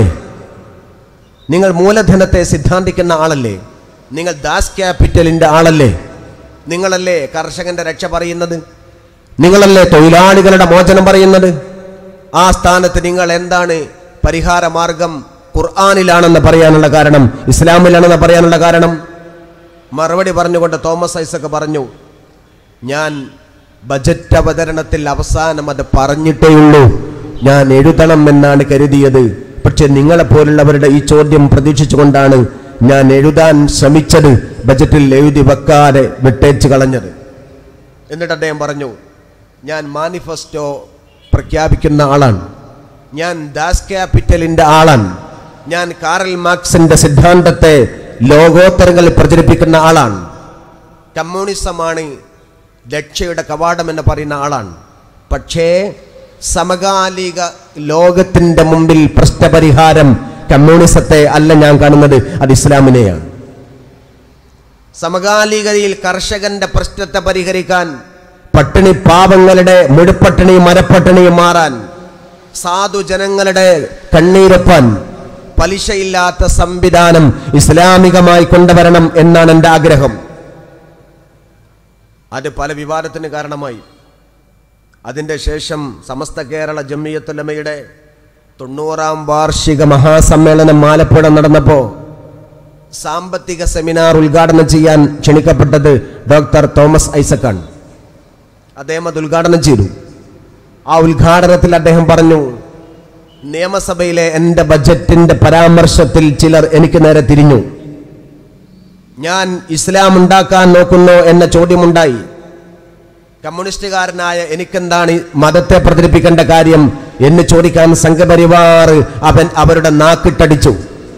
നിങ്ങൾ മൂലധനത്തെ സിദ്ധാന്തിക്കുന്ന ആളല്ലേ നിങ്ങൾ ദാസ് ക്യാപിറ്റലിന്റെ ആളല്ലേ നിങ്ങളല്ലേ കർഷകന്റെ രക്ഷ പറയുന്നത് നിങ്ങളല്ലേ തൊഴിലാളികളുടെ മോചനം പറയുന്നത് ആ സ്ഥാനത്ത് നിങ്ങൾ എന്താണ് പരിഹാര മാർഗം ഖുർആാനിലാണെന്ന് പറയാനുള്ള കാരണം ഇസ്ലാമിലാണെന്ന് പറയാനുള്ള കാരണം മറുപടി പറഞ്ഞുകൊണ്ട് തോമസ് ഐസക്ക് പറഞ്ഞു ഞാൻ ബജറ്റ് അവതരണത്തിൽ അവസാനം അത് പറഞ്ഞിട്ടേയുള്ളൂ ഞാൻ എഴുതണം എന്നാണ് കരുതിയത് പക്ഷെ നിങ്ങളെപ്പോലുള്ളവരുടെ ഈ ചോദ്യം പ്രതീക്ഷിച്ചുകൊണ്ടാണ് ഞാൻ എഴുതാൻ ശ്രമിച്ചത് ബജറ്റിൽ എഴുതി വെക്കാതെ വിട്ടേച്ച് കളഞ്ഞത് എന്നിട്ട് അദ്ദേഹം പറഞ്ഞു ഞാൻ മാനിഫെസ്റ്റോ പ്രഖ്യാപിക്കുന്ന ആളാണ് ഞാൻ ദാസ് ക്യാപിറ്റലിന്റെ ആളാണ് ഞാൻ കാറൽ മാർക്സിന്റെ സിദ്ധാന്തത്തെ ലോകോത്തരങ്ങളിൽ പ്രചരിപ്പിക്കുന്ന ആളാണ് കമ്മ്യൂണിസമാണ് രക്ഷയുടെ കവാടം എന്ന് പറയുന്ന ആളാണ് പക്ഷേ സമകാലിക ലോകത്തിന്റെ മുമ്പിൽ പ്രശ്നപരിഹാരം കമ്മ്യൂണിസത്തെ അല്ല ഞാൻ കാണുന്നത് അത് ഇസ്ലാമിനെയാണ് സമകാലികതയിൽ കർഷകന്റെ പ്രശ്നത്തെ പരിഹരിക്കാൻ പട്ടിണി പാവങ്ങളുടെ മുഴുപ്പട്ടിണിയും മരപ്പട്ടിണിയും മാറാൻ സാധു ജനങ്ങളുടെ കണ്ണീരൊപ്പാൻ പലിശയില്ലാത്ത സംവിധാനം ഇസ്ലാമികമായി കൊണ്ടുവരണം എന്നാണ് എൻ്റെ ആഗ്രഹം അത് പല വിവാദത്തിന് കാരണമായി അതിൻ്റെ ശേഷം സമസ്ത കേരള ജമ്മിയത്തുലമയുടെ തൊണ്ണൂറാം വാർഷിക മഹാസമ്മേളനം ആലപ്പുഴ നടന്നപ്പോൾ സാമ്പത്തിക സെമിനാർ ഉദ്ഘാടനം ചെയ്യാൻ ക്ഷണിക്കപ്പെട്ടത് ഡോക്ടർ തോമസ് ഐസക്കാണ് അദ്ദേഹം അത് ഉദ്ഘാടനം ചെയ്തു ആ ഉദ്ഘാടനത്തിൽ അദ്ദേഹം പറഞ്ഞു നിയമസഭയിലെ എൻ്റെ ബജറ്റിൻ്റെ പരാമർശത്തിൽ ചിലർ എനിക്ക് നേരെ തിരിഞ്ഞു ഞാൻ ഇസ്ലാം ഉണ്ടാക്കാൻ നോക്കുന്നു എന്ന ചോദ്യമുണ്ടായി കമ്മ്യൂണിസ്റ്റുകാരനായ എനിക്കെന്താണ് ഈ മതത്തെ പ്രചരിപ്പിക്കേണ്ട കാര്യം എന്ന് ചോദിക്കാൻ സംഘപരിവാർ അവൻ അവരുടെ നാക്കിട്ടടിച്ചു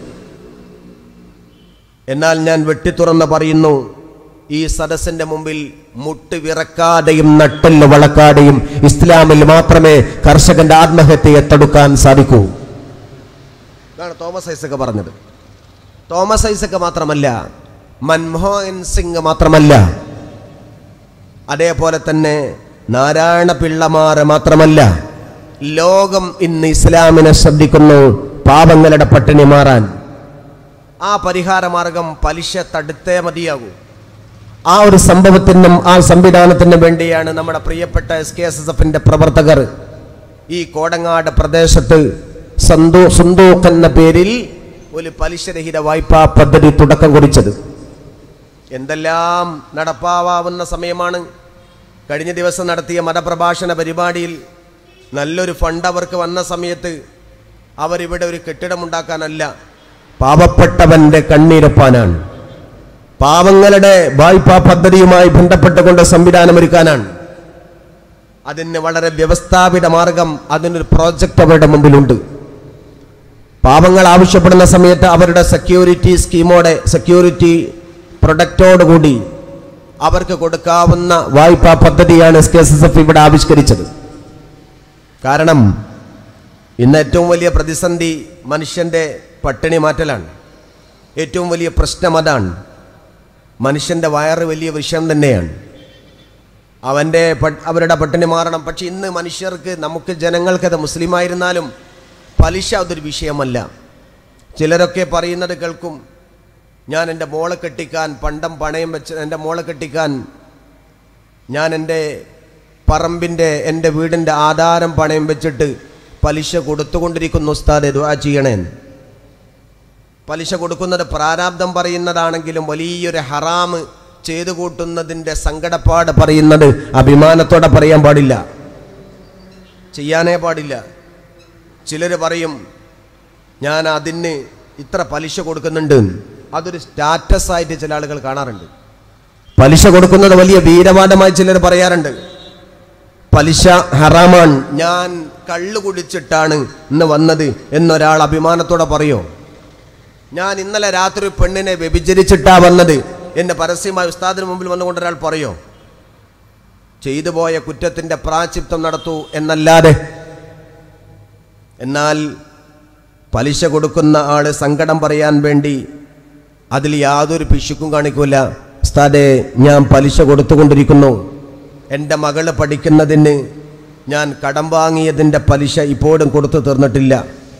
എന്നാൽ ഞാൻ വെട്ടിത്തുറന്ന് പറയുന്നു ഈ സദസ്സിന്റെ മുമ്പിൽ മുട്ട് വിറക്കാതെയും നട്ടെല്ല് വളക്കാതെയും ഇസ്ലാമിൽ മാത്രമേ കർഷകന്റെ ആത്മഹത്യയെ തടുക്കാൻ സാധിക്കൂ ഇതാണ് തോമസ് ഐസക്ക് പറഞ്ഞത് തോമസ് ഐസക്ക് മാത്രമല്ല മൻമോഹൻ സിംഗ് മാത്രമല്ല അതേപോലെ തന്നെ നാരായണ പിള്ളമാർ മാത്രമല്ല ലോകം ഇന്ന് ഇസ്ലാമിനെ ശ്രദ്ധിക്കുന്നു പാപങ്ങളുടെ പട്ടിണി മാറാൻ ആ പരിഹാര മാർഗം പലിശ തടുത്തേ മതിയാകൂ ആ ഒരു സംഭവത്തിനും ആ സംവിധാനത്തിനും വേണ്ടിയാണ് നമ്മുടെ പ്രിയപ്പെട്ട എസ് കെ എസ് എസ് എഫിന്റെ പ്രവർത്തകർ ഈ കോടങ്ങാട് പ്രദേശത്ത് സന്തോ സുന്തോക്ക് എന്ന പേരിൽ ഒരു പലിശരഹിത വായ്പാ പദ്ധതി തുടക്കം കുറിച്ചത് എന്തെല്ലാം നടപ്പാവാവുന്ന സമയമാണ് കഴിഞ്ഞ ദിവസം നടത്തിയ മതപ്രഭാഷണ പരിപാടിയിൽ നല്ലൊരു ഫണ്ട് അവർക്ക് വന്ന സമയത്ത് അവരിവിടെ ഒരു കെട്ടിടമുണ്ടാക്കാനല്ല പാവപ്പെട്ടവന്റെ കണ്ണീരപ്പാനാണ് പാവങ്ങളുടെ വായ്പാ പദ്ധതിയുമായി ബന്ധപ്പെട്ടുകൊണ്ട് സംവിധാനമൊരുക്കാനാണ് അതിന് വളരെ വ്യവസ്ഥാപിത മാർഗം അതിനൊരു പ്രോജക്റ്റ് അവരുടെ മുമ്പിലുണ്ട് പാവങ്ങൾ ആവശ്യപ്പെടുന്ന സമയത്ത് അവരുടെ സെക്യൂരിറ്റി സ്കീമോടെ സെക്യൂരിറ്റി പ്രൊഡക്റ്റോടുകൂടി അവർക്ക് കൊടുക്കാവുന്ന വായ്പാ പദ്ധതിയാണ് S K S S F ഇവിടെ ആവിഷ്കരിച്ചത് കാരണം ഇന്ന് ഏറ്റവും വലിയ പ്രതിസന്ധി മനുഷ്യൻ്റെ പട്ടിണി മാറ്റലാണ് ഏറ്റവും വലിയ പ്രശ്നം അതാണ് മനുഷ്യൻ്റെ വയറ് വലിയ വിഷയം തന്നെയാണ് അവൻ്റെ പ- അവരുടെ പട്ടിണി മാറണം പക്ഷെ ഇന്ന് മനുഷ്യർക്ക് നമുക്ക് ജനങ്ങൾക്കത് മുസ്ലിമായിരുന്നാലും പലിശ അതൊരു വിഷയമല്ല ചിലരൊക്കെ പറയുന്നത് കേൾക്കും ഞാൻ എൻ്റെ മോളെ കെട്ടിക്കാൻ പണ്ടം പണയം വെച്ച് എൻ്റെ മോളെ കെട്ടിക്കാൻ ഞാൻ എൻ്റെ പറമ്പിൻ്റെ എൻ്റെ വീടിൻ്റെ ആധാരം പണയം വെച്ചിട്ട് പലിശ കൊടുത്തുകൊണ്ടിരിക്കുന്നു ഉസ്താദ് ദുആ ചെയ്യണേ പലിശ കൊടുക്കുന്നത് പ്രാരാബ്ദം പറയുന്നതാണെങ്കിലും വലിയൊരു ഹറാമ് ചെയ്തു കൂട്ടുന്നതിൻ്റെ സങ്കടപ്പാട് പറയുന്നത് അഭിമാനത്തോടെ പറയാൻ പാടില്ല ചെയ്യാനേ പാടില്ല ചിലർ പറയും ഞാൻ അതിന് ഇത്ര പലിശ കൊടുക്കുന്നുണ്ട് അതൊരു സ്റ്റാറ്റസ് ആയിട്ട് ചില ആളുകൾ കാണാറുണ്ട് പലിശ കൊടുക്കുന്നത് വലിയ വീരവാദമായി ചിലർ പറയാറുണ്ട് പലിശ ഹറാമാണ് ഞാൻ കള്ളു കുടിച്ചിട്ടാണ് ഇന്ന് വന്നത് എന്നൊരാൾ അഭിമാനത്തോടെ പറയോ ഞാൻ ഇന്നലെ രാത്രി ഒരു പെണ്ണിനെ വ്യഭിചരിച്ചിട്ടാ വന്നത് എന്ന് പരസ്യമായി ഉസ്താദിന് മുമ്പിൽ വന്നുകൊണ്ട് ഒരാൾ പറയോ ചെയ്തു പോയ കുറ്റത്തിന്റെ പ്രാചിപ്തം നടത്തൂ എന്നല്ലാതെ എന്നാൽ പലിശ കൊടുക്കുന്ന ആള് സങ്കടം പറയാൻ വേണ്ടി അതിൽ യാതൊരു പിശുക്കും കാണിക്കൂല ഉസ്താദെ ഞാൻ പലിശ കൊടുത്തുകൊണ്ടിരിക്കുന്നു എൻ്റെ മകള് പഠിക്കുന്നതിന് ഞാൻ കടം വാങ്ങിയതിൻ്റെ പലിശ ഇപ്പോഴും കൊടുത്തു തീർന്നിട്ടില്ല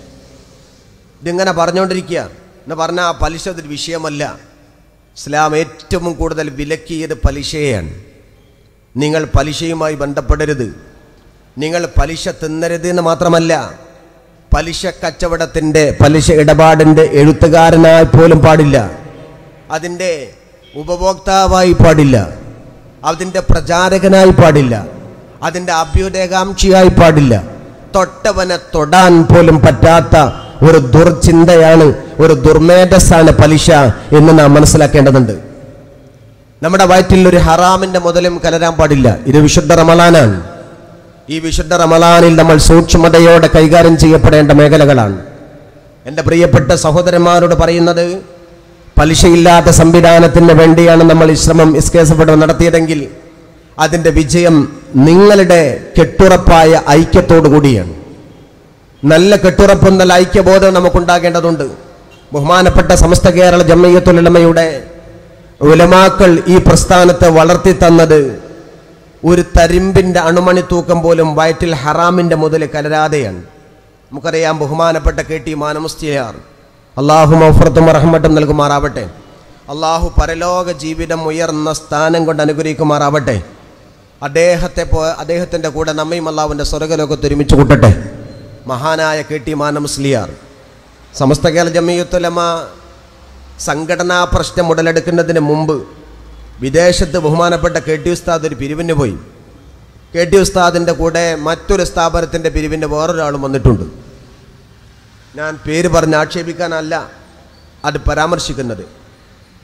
ഇതിങ്ങനെ പറഞ്ഞുകൊണ്ടിരിക്കുക എന്ന് പറഞ്ഞാൽ ആ പലിശ അതൊരു വിഷയമല്ല ഇസ്ലാം ഏറ്റവും കൂടുതൽ വിലക്കിയത് പലിശയെയാണ് നിങ്ങൾ പലിശയുമായി ബന്ധപ്പെടരുത് നിങ്ങൾ പലിശ തിന്നരുത് എന്ന് മാത്രമല്ല പലിശ കച്ചവടത്തിൻ്റെ പലിശ ഇടപാടിൻ്റെ എഴുത്തുകാരനായി പോലും പാടില്ല അതിൻ്റെ ഉപഭോക്താവായി പാടില്ല അതിൻ്റെ പ്രചാരകനായി പാടില്ല അതിൻ്റെ അഭ്യുദയകാംക്ഷിയായി പാടില്ല തൊട്ടവനെ തൊടാൻ പോലും പറ്റാത്ത ഒരു ദുർചിന്തയാണ് ഒരു ദുർമേധസ്സാണ് പലിശ എന്ന് നാം മനസ്സിലാക്കേണ്ടതുണ്ട് നമ്മുടെ വയറ്റിൽ ഒരു ഹറാമിന്റെ മുതലും കലരാൻ പാടില്ല ഇത് വിശുദ്ധ റമലാനാണ് ഈ വിശുദ്ധ റമലാനിൽ നമ്മൾ സൂക്ഷ്മതയോടെ കൈകാര്യം ചെയ്യപ്പെടേണ്ട മേഖലകളാണ് എൻ്റെ പ്രിയപ്പെട്ട സഹോദരന്മാരോട് പറയുന്നത് പലിശയില്ലാത്ത സംവിധാനത്തിന് വേണ്ടിയാണ് നമ്മൾ ഈ ശ്രമം ഇസ്കേസപ്പെട്ട് നടത്തിയതെങ്കിൽ അതിൻ്റെ വിജയം നിങ്ങളുടെ കെട്ടുറപ്പായ ഐക്യത്തോടു കൂടിയാണ് നല്ല കെട്ടുറപ്പും നല്ല ഐക്യബോധം നമുക്കുണ്ടാകേണ്ടതുണ്ട് ബഹുമാനപ്പെട്ട സമസ്ത കേരള ജമ്മയ്യത്തുലമയുടെ ഉലമാക്കൾ ഈ പ്രസ്ഥാനത്തെ വളർത്തി തന്നത് ഒരു തരിമ്പിൻ്റെ അണുമണി തൂക്കം പോലും വയറ്റിൽ ഹറാമിൻ്റെ മുതൽ കലരാതെയാണ് നമുക്കറിയാം ബഹുമാനപ്പെട്ട കെ ടി മാനമുസ്തിയാർ അള്ളാഹു മൗഫറത്തും റഹ്മത്തും നൽകുമാറാവട്ടെ അള്ളാഹു പരലോക ജീവിതം ഉയർന്ന സ്ഥാനം കൊണ്ട് അനുഗ്രഹിക്കുമാറാവട്ടെ അദ്ദേഹത്തെ പോ അദ്ദേഹത്തിൻ്റെ കൂടെ നമ്മയും അള്ളാഹുവിൻ്റെ സ്വർഗ്ഗലോകത്ത് ഒരുമിച്ച് കൂട്ടട്ടെ മഹാനായ കെ ടി മാനമുസ്ലിയാർ സമസ്ത കേരള ജമിയത്തുലമ സംഘടനാ പ്രശ്നം ഉടലെടുക്കുന്നതിന് മുമ്പ് വിദേശത്ത് ബഹുമാനപ്പെട്ട കെ ടി ഉസ്താദ് ഒരു പിരിവിന് പോയി കെ ടി ഉസ്താദിൻ്റെ കൂടെ മറ്റൊരു സ്ഥാപനത്തിൻ്റെ പിരിവിന് വേറൊരാളും വന്നിട്ടുണ്ട് ഞാൻ പേര് പറഞ്ഞ് ആക്ഷേപിക്കാനല്ല അത് പരാമർശിക്കുന്നത്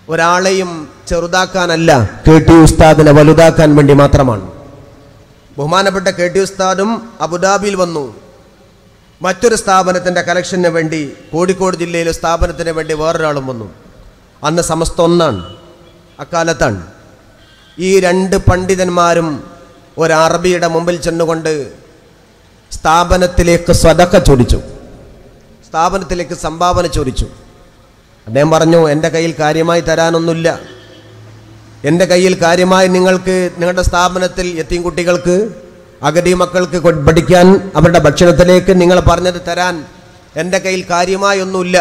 ഒരാളെയും ചെറുതാക്കാനല്ല കെ ടി ഉസ്താദിനെ വലുതാക്കാൻ വേണ്ടി മാത്രമാണ് ബഹുമാനപ്പെട്ട കെ ടി ഉസ്താദും അബുദാബിയിൽ വന്നു മറ്റൊരു സ്ഥാപനത്തിൻ്റെ കലക്ഷന് വേണ്ടി കോഴിക്കോട് ജില്ലയിലെ സ്ഥാപനത്തിന് വേണ്ടി വേറൊരാളും വന്നു അന്ന് സമസ്ത ഒന്നാണ് അക്കാലത്താണ് ഈ രണ്ട് പണ്ഡിതന്മാരും ഒരു അറബിയുടെ മുമ്പിൽ ചെന്നുകൊണ്ട് സ്ഥാപനത്തിലേക്ക് സ്വതക്ക ചോദിച്ചു സ്ഥാപനത്തിലേക്ക് സംഭാവന ചോദിച്ചു അദ്ദേഹം പറഞ്ഞു എൻ്റെ കയ്യിൽ കാര്യമായി തരാനൊന്നുമില്ല എൻ്റെ കയ്യിൽ കാര്യമായി നിങ്ങൾക്ക് നിങ്ങളുടെ സ്ഥാപനത്തിൽ എത്തിയും കുട്ടികൾക്ക് അഗതി മക്കൾക്ക് കൊ- പഠിക്കാൻ അവരുടെ ഭക്ഷണത്തിലേക്ക് നിങ്ങൾ പറഞ്ഞത് തരാൻ എൻ്റെ കയ്യിൽ കാര്യമായി ഒന്നുമില്ല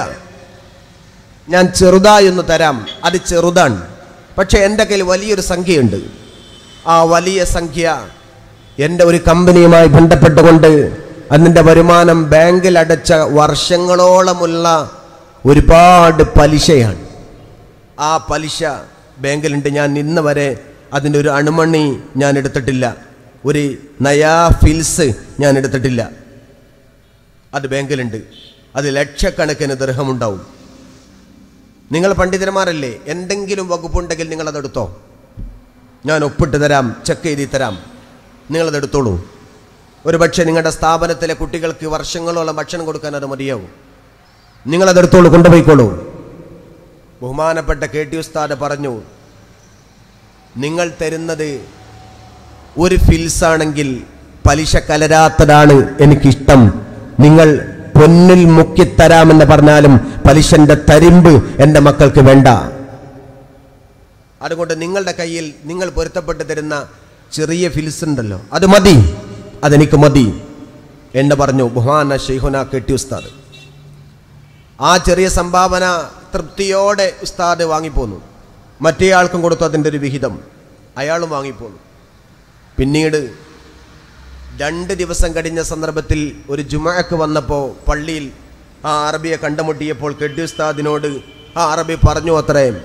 ഞാൻ ചെറുതായി ഒന്ന് തരാം അത് ചെറുതാണ് പക്ഷേ എൻ്റെ കയ്യിൽ വലിയൊരു സംഖ്യയുണ്ട് ആ വലിയ സംഖ്യ എൻ്റെ ഒരു കമ്പനിയുമായി ബന്ധപ്പെട്ടുകൊണ്ട് അതിൻ്റെ വരുമാനം ബാങ്കിൽ അടച്ച വർഷങ്ങളോളമുള്ള ഒരുപാട് പലിശയാണ് ആ പലിശ ബാങ്കിലുണ്ട് ഞാൻ ഇന്ന് വരെ അതിൻ്റെ ഒരു അണുമണി ഞാൻ എടുത്തിട്ടില്ല ഒരു നയാ ഫിൽസ് ഞാൻ എടുത്തിട്ടില്ല അത് ബാങ്കിലുണ്ട് അത് ലക്ഷക്കണക്കിന് ദൃഹമുണ്ടാവും നിങ്ങൾ പണ്ഡിതന്മാരല്ലേ എന്തെങ്കിലും വകുപ്പുണ്ടെങ്കിൽ നിങ്ങളതെടുത്തോ ഞാൻ ഒപ്പിട്ട് തരാം ചെക്ക് ചെയ്ത് തരാം നിങ്ങളതെടുത്തോളൂ ഒരു പക്ഷേ നിങ്ങളുടെ സ്ഥാപനത്തിലെ കുട്ടികൾക്ക് വർഷങ്ങളോളം ഭക്ഷണം കൊടുക്കാൻ അത് മതിയാവും നിങ്ങളതെടുത്തോളൂ കൊണ്ടുപോയിക്കോളൂ ബഹുമാനപ്പെട്ട കെ ടി ഉസ്താദ് പറഞ്ഞു നിങ്ങൾ തരുന്നത് ഒരു ഫിൽസാണെങ്കിൽ പലിശ കലരാത്തതാണ് എനിക്കിഷ്ടം നിങ്ങൾ പൊന്നിൽ മുക്കിത്തരാമെന്ന് പറഞ്ഞാലും പലിശന്റെ തരിമ്പ് എൻ്റെ മക്കൾക്ക് വേണ്ട അതുകൊണ്ട് നിങ്ങളുടെ കയ്യിൽ നിങ്ങൾ പൊരുത്തപ്പെട്ട് തരുന്ന ചെറിയ ഫിൽസ് ഉണ്ടല്ലോ അത് മതി അതെനിക്ക് മതി എന്ന് പറഞ്ഞു ബഹുമാന ഷെയ്ഹുന കെട്ടി ഉസ്താദ് ആ ചെറിയ സംഭാവന തൃപ്തിയോടെ ഉസ്താദ് വാങ്ങിപ്പോന്നു മറ്റേ ആൾക്കും കൊടുത്തു അതിൻ്റെ ഒരു വിഹിതം അയാളും വാങ്ങിപ്പോന്നു പിന്നീട് രണ്ട് ദിവസം കഴിഞ്ഞ സന്ദർഭത്തിൽ ഒരു ജുമഅക്ക് വന്നപ്പോൾ പള്ളിയിൽ ആ അറബിയെ കണ്ടുമുട്ടിയപ്പോൾ കെട്ടി ഉസ്താദിനോട് ആ അറബി പറഞ്ഞു അത്രയും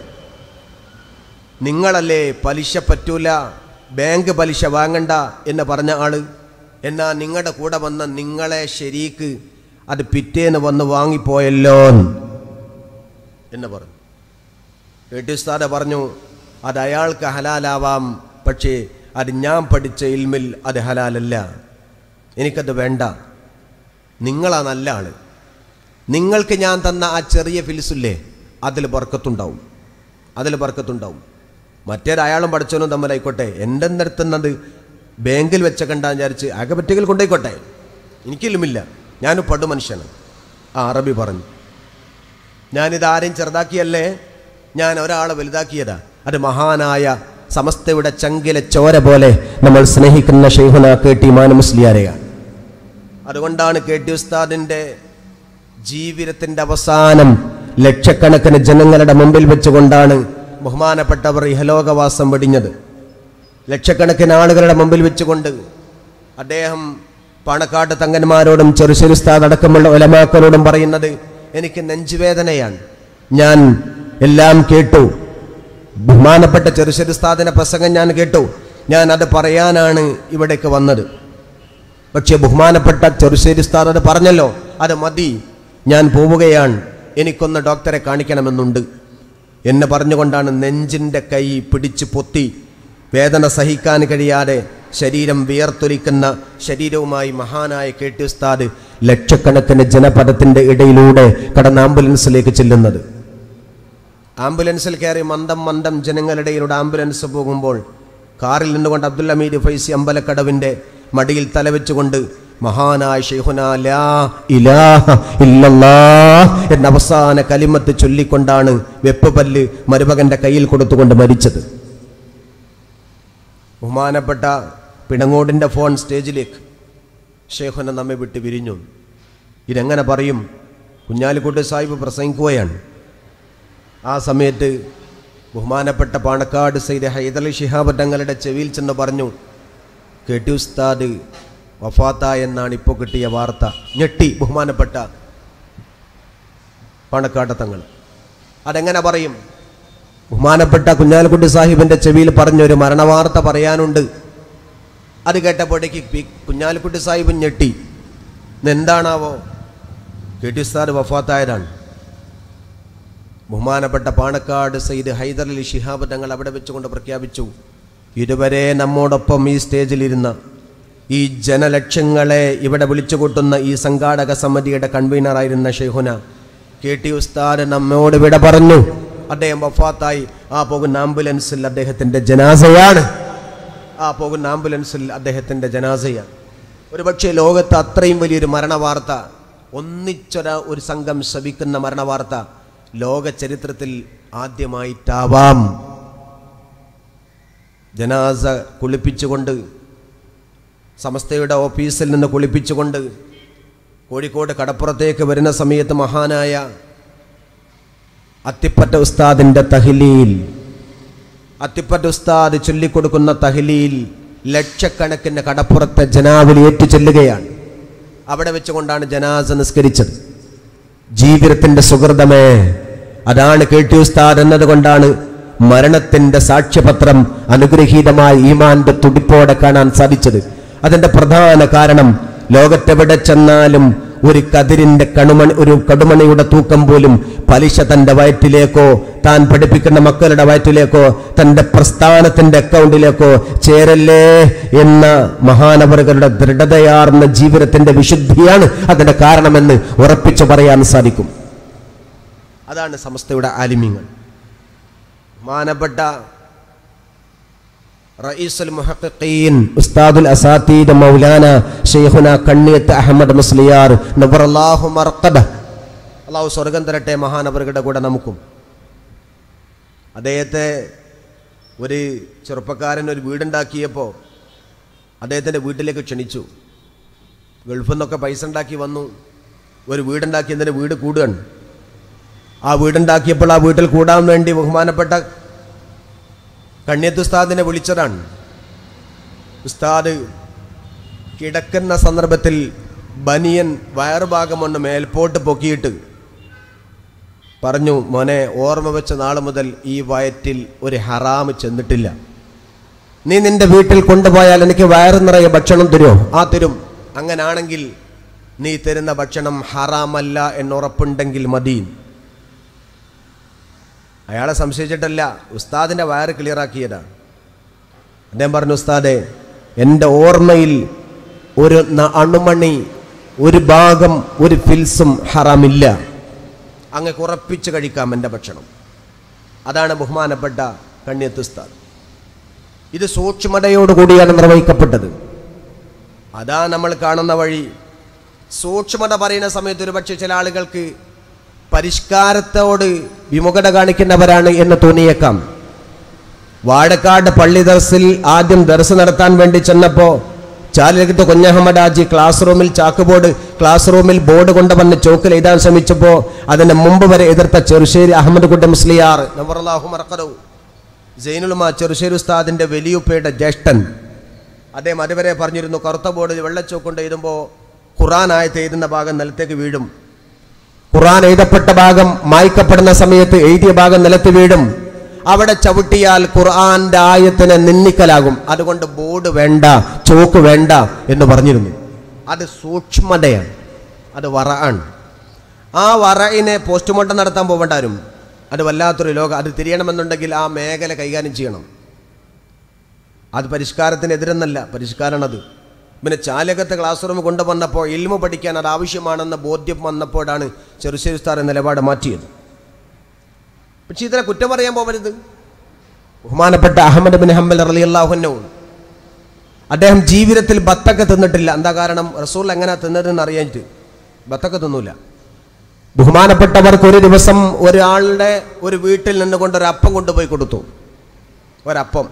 നിങ്ങളല്ലേ പലിശ പറ്റൂല ബാങ്ക് പലിശ വാങ്ങണ്ട എന്ന് പറഞ്ഞ ആള് എന്നാ നിങ്ങളുടെ കൂടെ വന്ന നിങ്ങളെ ശരീക്ക് അത് പിറ്റേന്ന് വന്ന് വാങ്ങിപ്പോയല്ലോ എന്ന് പറഞ്ഞു കേട്ടി ഉസ്താദ് പറഞ്ഞു അത് അയാൾക്ക് ഹലാലാവാം പക്ഷേ അത് ഞാൻ പഠിച്ച ഇൽമിൽ അത് ഹലാലല്ല എനിക്കത് വേണ്ട നിങ്ങളാ നല്ല ആള് നിങ്ങൾക്ക് ഞാൻ തന്ന ആ ചെറിയ ഫിലിസില്ലേ അതിൽ ബർക്കത്തുണ്ടാവും അതിൽ ബർക്കത്തുണ്ടാവും മറ്റേത് അയാളും പഠിച്ചവനും തമ്മിലായിക്കോട്ടെ എൻ്റെ നിർത്തുന്നത് ബാങ്കിൽ വെച്ച കണ്ടാന്ന് വിചാരിച്ച് ആകെ പറ്റുകൾ കൊണ്ടായിക്കോട്ടെ എനിക്കില്ലുമില്ല ഞാനും പടു മനുഷ്യനാണ് ആ അറബി പറഞ്ഞു ഞാനിത് ആരെയും ചെറുതാക്കിയല്ലേ ഞാൻ ഒരാളെ വലുതാക്കിയതാ അത് മഹാനായ സമസ്തയുടെ ചങ്കിലെ ചോര പോലെ നമ്മൾ സ്നേഹിക്കുന്ന ഷെയ്ഹുന കെ ടി മാന മുസ്ലിയാരെയാണ് അതുകൊണ്ടാണ് കെ ടി ഉസ്താദിൻ്റെ ജീവിതത്തിൻ്റെ അവസാനം ലക്ഷക്കണക്കിന് ജനങ്ങളുടെ മുമ്പിൽ വെച്ചുകൊണ്ടാണ് ബഹുമാനപ്പെട്ടവർ ഇഹലോകവാസം വെടിഞ്ഞത് ലക്ഷക്കണക്കിന് ആളുകളുടെ മുമ്പിൽ വെച്ചുകൊണ്ട് അദ്ദേഹം പാണക്കാട്ട് തങ്ങന്മാരോടും ചെറുശെരുസ്താദ് അടക്കമുള്ള ഒലമാക്കളോടും പറയുന്നത് എനിക്ക് നെഞ്ചുവേദനയാണ് ഞാൻ എല്ലാം കേട്ടു ബഹുമാനപ്പെട്ട ചെറുശെരുസ്താദിന്റെ പ്രസംഗം ഞാൻ കേട്ടു ഞാൻ അത് പറയാനാണ് ഇവിടേക്ക് വന്നത് പക്ഷേ ബഹുമാനപ്പെട്ട ചെറുശ്ശേരി ഉസ്താദ് അത് പറഞ്ഞല്ലോ അത് മതി ഞാൻ പോവുകയാണ് എനിക്കൊന്ന് ഡോക്ടറെ കാണിക്കണമെന്നുണ്ട് എന്നെ പറഞ്ഞുകൊണ്ടാണ് നെഞ്ചിൻ്റെ കൈ പിടിച്ച് പൊത്തി വേദന സഹിക്കാൻ കഴിയാതെ ശരീരം വിയർത്തൊലിക്കുന്ന ശരീരവുമായി മഹാനായ കെ ടി ഉസ്താദ് ലക്ഷക്കണക്കിന് ജനപദത്തിൻ്റെ ഇടയിലൂടെ കടന്ന ആംബുലൻസിലേക്ക് ചെല്ലുന്നത് ആംബുലൻസിൽ കയറി മന്ദം മന്ദം ജനങ്ങളുടെ ഇടയിലൂടെ ആംബുലൻസ് പോകുമ്പോൾ കാറിൽ നിന്നുകൊണ്ട് അബ്ദുൽ ഹമീദ് ഫൈസി അമ്പലക്കടവിൻ്റെ മടിയിൽ തലവെച്ചുകൊണ്ട് മഹാനായ ഷെയ്ഖുന ലാ ഇലാഹ ഇല്ലല്ലാഹ് എന്ന അവസാന കലിമത്ത് ചൊല്ലിക്കൊണ്ടാണ് വെപ്പ് പല്ല് മരുമകന്റെ കയ്യിൽ കൊടുത്തുകൊണ്ട് മരിച്ചത് ബഹുമാനപ്പെട്ട പിണങ്ങോടിൻ്റെ ഫോൺ സ്റ്റേജിലേക്ക് ഷെയ്ഖുന നമ്മെ വിട്ട് വിരിഞ്ഞു ഇതെങ്ങനെ പറയും കുഞ്ഞാലിക്കുട്ടി സാഹിബ് പ്രസംഗിക്കുകയാണ് ആ സമയത്ത് ബഹുമാനപ്പെട്ട പാണക്കാട് സൈദ് ഹൈദലി ശിഹാബ് തങ്ങളുടെ ചെവിയിൽ ചെന്ന് പറഞ്ഞു കേട്ടി ഉസ്താദ് വഫാത്ത എന്നാണ് ഇപ്പോൾ കിട്ടിയ വാർത്ത ഞെട്ടി ബഹുമാനപ്പെട്ട പാണക്കാട് തങ്ങൾ അതെങ്ങനെ പറയും ബഹുമാനപ്പെട്ട കുഞ്ഞാലിക്കുട്ടി സാഹിബിൻ്റെ ചെവിയിൽ പറഞ്ഞൊരു മരണവാർത്ത പറയാനുണ്ട് അത് കേട്ടപ്പോഴേക്ക് പി- കുഞ്ഞാലിക്കുട്ടി സാഹിബ് ഞെട്ടി ഇന്ന് എന്താണാവോ കെ ടി ഉസ്താദ് വഫാത്തായതാണ് ബഹുമാനപ്പെട്ട പാണക്കാട് സയ്യിദ് ഹൈദർ അലി ശിഹാബ് തങ്ങൾ അവിടെ വെച്ചുകൊണ്ട് പ്രഖ്യാപിച്ചു ഇതുവരെ നമ്മോടൊപ്പം ഈ സ്റ്റേജിലിരുന്ന ഈ ജനലക്ഷങ്ങളെ ഇവിടെ വിളിച്ചുകൂട്ടുന്ന ഈ സംഘാടക സമിതിയുടെ കൺവീനറായിരുന്ന ഷെയ്ഹുന കെ ടി ഉസ്താദ് നമ്മോട് വിട പറഞ്ഞു അദ്ദേഹം വഫാത്തായി ആ പോകുന്ന ആംബുലൻസിൽ അദ്ദേഹത്തിൻ്റെ ജനാസയാണ് ആ പോകുന്ന ആംബുലൻസിൽ അദ്ദേഹത്തിൻ്റെ ജനാസയാണ് ഒരു പക്ഷേ ലോകത്ത് അത്രയും വലിയൊരു മരണവാർത്ത ഒന്നിച്ചൊര ഒരു സംഘം ശവിക്കുന്ന മരണവാർത്ത ലോക ചരിത്രത്തിൽ ആദ്യമായിട്ടാവാം ജനാസ കുളിപ്പിച്ചുകൊണ്ട് സമസ്തയുടെ ഓഫീസിൽ നിന്ന് കുളിപ്പിച്ചുകൊണ്ട് കോഴിക്കോട് കടപ്പുറത്തേക്ക് വരുന്ന സമയത്ത് മഹാനായ അത്തിപ്പറ്റ ഉസ്താദിൻ്റെ തഹ്ലീൽ അത്തിപ്പറ്റ ഉസ്താദ് ചൊല്ലിക്കൊടുക്കുന്ന തഹ്ലീൽ ലക്ഷക്കണക്കിന് കടപ്പുറത്തെ ജനാവലി ഏറ്റു ചെല്ലുകയാണ് അവിടെ വെച്ചുകൊണ്ടാണ് ജനാസ നിസ്കരിച്ചത് ജീവിതത്തിന്റെ സുഹൃതമേ അതാണ് കേട്ടി ഉസ്താദ് എന്നതുകൊണ്ടാണ് മരണത്തിന്റെ സാക്ഷ്യപത്രം അനുഗ്രഹീതമായ ഈമാന്റെ തുടിപ്പോടെ കാണാൻ സാധിച്ചത് അതിന്റെ പ്രധാന കാരണം ലോകത്തെവിടെ ചെന്നാലും ഒരു കതിരിന്റെ കണുമണി ഒരു കടുമണിയുടെ തൂക്കം പോലും പലിശ തന്റെ വയറ്റിലേക്കോ താൻ പഠിപ്പിക്കുന്ന മക്കളുടെ വയറ്റിലേക്കോ തന്റെ പ്രസ്ഥാനത്തിന്റെ അക്കൗണ്ടിലേക്കോ ചേരല്ലേ എന്ന മഹാനവറുകളുടെ ദൃഢതയാർന്ന ജീവിതത്തിന്റെ വിശുദ്ധിയാണ് അതിന്റെ കാരണമെന്ന് ഉറപ്പിച്ചു പറയാൻ സാധിക്കും അതാണ് സമസ്തയുടെ ആലിമ്യങ്ങൾ മാനപ്പെട്ട റയീസുൽ മുഹഖീൻ ഉസ്താദുൽ അസാത്തീദ് മൗലാന ഷെയ്ഖുന കണ്ണിയത്ത് അഹമ്മദ് മുസ്ലിയാർ നബറല്ലാഹു മർഖദ അള്ളാഹു സ്വർഗം തരട്ടെ മഹാനവറുകളുടെ കൂടെ നമുക്കും അദ്ദേഹത്തെ ഒരു ചെറുപ്പക്കാരൻ ഒരു വീടുണ്ടാക്കിയപ്പോൾ അദ്ദേഹത്തിൻ്റെ വീട്ടിലേക്ക് ക്ഷണിച്ചു ഗൾഫിൽ നിന്നൊക്കെ പൈസ ഉണ്ടാക്കി വന്നു ഒരു വീടുണ്ടാക്കി എന്നതിന് വീട് കൂടുകയാണ് ആ വീടുണ്ടാക്കിയപ്പോൾ ആ വീട്ടിൽ കൂടാൻ വേണ്ടി ബഹുമാനപ്പെട്ട കണ്യത്ത് ഉസ്താദിനെ വിളിച്ചതാണ് ഉസ്താദ് കിടക്കുന്ന സന്ദർഭത്തിൽ ബനിയൻ വയറുഭാഗം ഒന്ന് മേൽപോട്ട് പൊക്കിയിട്ട് പറഞ്ഞു മോനെ ഓർമ്മ വെച്ച നാൾ മുതൽ ഈ വയറ്റിൽ ഒരു ഹറാമ് ചെന്നിട്ടില്ല നീ നിന്റെ വീട്ടിൽ കൊണ്ടുപോയാൽ എനിക്ക് വയറ് നിറയെ ഭക്ഷണം തരുമോ ആ തരും അങ്ങനാണെങ്കിൽ നീ തരുന്ന ഭക്ഷണം ഹറാമല്ല എന്നുറപ്പുണ്ടെങ്കിൽ മതി അയാളെ സംശയിച്ചിട്ടല്ല ഉസ്താദിൻ്റെ വയറ് ക്ലിയറാക്കിയതാണ് അദ്ദേഹം പറഞ്ഞു ഉസ്താദെ എൻ്റെ ഓർമ്മയിൽ ഒരു ന- അണുമണി ഒരു ഭാഗം ഒരു ഫിൽസും ഹറാമില്ല അങ്ങ് ഉറപ്പിച്ച് കഴിക്കാം എൻ്റെ ഭക്ഷണം അതാണ് ബഹുമാനപ്പെട്ട കണ്യത്ത് ഉസ്താദ് ഇത് സൂക്ഷ്മതയോടുകൂടിയാണ് നിർവഹിക്കപ്പെട്ടത് അതാ നമ്മൾ കാണുന്ന വഴി സൂക്ഷ്മത പറയുന്ന സമയത്ത് ഒരുപക്ഷെ ചില ആളുകൾക്ക് പരിഷ്കാരത്തോട് വിമുഖത കാണിക്കുന്നവരാണ് എന്ന് തോന്നിയേക്കാം വാഴക്കാട് പള്ളി ദർസിൽ ആദ്യം ദർസ് നടത്താൻ വേണ്ടി ചെന്നപ്പോൾ ചാലകത്ത് കുഞ്ഞഹമ്മദാജി ക്ലാസ് റൂമിൽ ചാക്കുബോർഡ് ക്ലാസ് റൂമിൽ ബോർഡ് കൊണ്ടുവന്ന് ചോക്കിൽ എഴുതാൻ ശ്രമിച്ചപ്പോൾ അതിന് മുമ്പ് വരെ എതിർത്ത ചെറുശ്ശേരി അഹമ്മദ് കുട്ടി മുസ്ലിയാർ നവറല്ലാഹു മറക്കറവ് ജൈനുലുമ ചെറുശ്ശേരി ഉസ്താദിന്റെ വലിയുപ്പയുടെ ജ്യേഷ്ഠൻ അദ്ദേഹം അതുവരെ പറഞ്ഞിരുന്നു കറുത്ത ബോർഡിൽ വെള്ളച്ചോക്കൊണ്ട് എഴുതുമ്പോൾ ഖുറാൻ ആയത്ത് എഴുതുന്ന ഭാഗം നിലത്തേക്ക് വീഴും ഖുറാൻ എഴുതപ്പെട്ട ഭാഗം മായ്ക്കപ്പെടുന്ന സമയത്ത് എഴുതിയ ഭാഗം നിലത്ത് വീഴും അവിടെ ചവിട്ടിയാൽ ഖുർആന്റെ ആയത്തിന് നിന്ദിക്കലാകും അതുകൊണ്ട് ബോർഡ് വേണ്ട ചോക്ക് വേണ്ട എന്ന് പറഞ്ഞിരുന്നു അത് സൂക്ഷ്മതയാണ് അത് വറ ആണ് ആ വറയിനെ പോസ്റ്റ്മോർട്ടം നടത്താൻ പോകണ്ടാരും അത് വല്ലാത്തൊരു ലോകം അത് തിരിയണമെന്നുണ്ടെങ്കിൽ ആ മേഖല കൈകാര്യം ചെയ്യണം അത് പരിഷ്കാരത്തിന് എതിരെന്നല്ല പരിഷ്കാരമാണത് പിന്നെ ചാലകത്തെ ക്ലാസ് റൂം കൊണ്ടുവന്നപ്പോൾ ഇൽമ പഠിക്കാൻ അത് ആവശ്യമാണെന്ന ബോധ്യം വന്നപ്പോഴാണ് ചെറുശ്ശേരി ഉസ്താർ നിലപാട് മാറ്റിയത് പക്ഷെ ഇതിനെ കുറ്റം പറയാൻ പോകരുത് ബഹുമാനപ്പെട്ട അഹമ്മദ് ബിൻ ഹംബൽ റലിയല്ലാഹുന്നു അദ്ദേഹം ജീവിതത്തിൽ ബത്തക്ക തിന്നിട്ടില്ല എന്താ കാരണം റസൂൽ എങ്ങനെ തിന്നതെന്ന് അറിയാനിട്ട് ബത്തക്ക തിന്നൂല ബഹുമാനപ്പെട്ടവർക്ക് ഒരു ദിവസം ഒരാളുടെ ഒരു വീട്ടിൽ നിന്നുകൊണ്ട് ഒരു അപ്പം കൊണ്ടുപോയി കൊടുത്തു ഒരപ്പം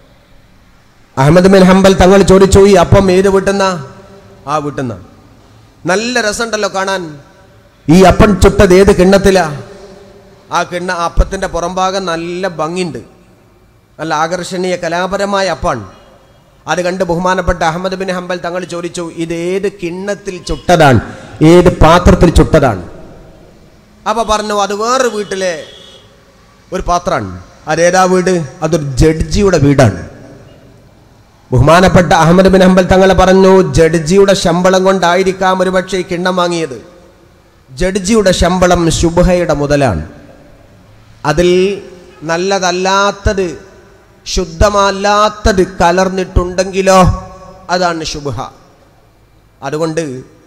അഹമ്മദ് ബിൻ ഹംബൽ തങ്ങൾ ചോദിച്ചു ഈ അപ്പം ഏത് വീട്ടുന്ന ആ വീട്ടുന്ന നല്ല രസമുണ്ടല്ലോ കാണാൻ ഈ അപ്പം ചുട്ടത് ഏത് കിണ്ണത്തിലാ ആ കിണ്ണ ആ അപ്പത്തിൻ്റെ പുറംഭാഗം നല്ല ഭംഗിയുണ്ട് നല്ല ആകർഷണീയ കലാപരമായ അപ്പാണ് അത് കണ്ട് ബഹുമാനപ്പെട്ട അഹമ്മദ് ബിൻ ഹംബൽ തങ്ങൾ ചോദിച്ചു ഇത് ഏത് കിണ്ണത്തിൽ ചുട്ടതാണ് ഏത് പാത്രത്തിൽ ചുട്ടതാണ് അപ്പൊ പറഞ്ഞു അത് വേറെ വീട്ടിലെ ഒരു പാത്രമാണ് അതേതാ വീട് അതൊരു ജഡ്ജിയുടെ വീടാണ് ബഹുമാനപ്പെട്ട അഹമ്മദ് ബിൻ ഹംബൽ തങ്ങൾ പറഞ്ഞു ജഡ്ജിയുടെ ശമ്പളം കൊണ്ടായിരിക്കാം ഒരുപക്ഷെ ഈ കിണ്ണം വാങ്ങിയത് ജഡ്ജിയുടെ ശമ്പളം ശുഭയുടെ മുതലാണ് അതിൽ നല്ലതല്ലാത്തത് ശുദ്ധമല്ലാത്തത് കലർന്നിട്ടുണ്ടെങ്കിലോ അതാണ് ശുഭ അതുകൊണ്ട്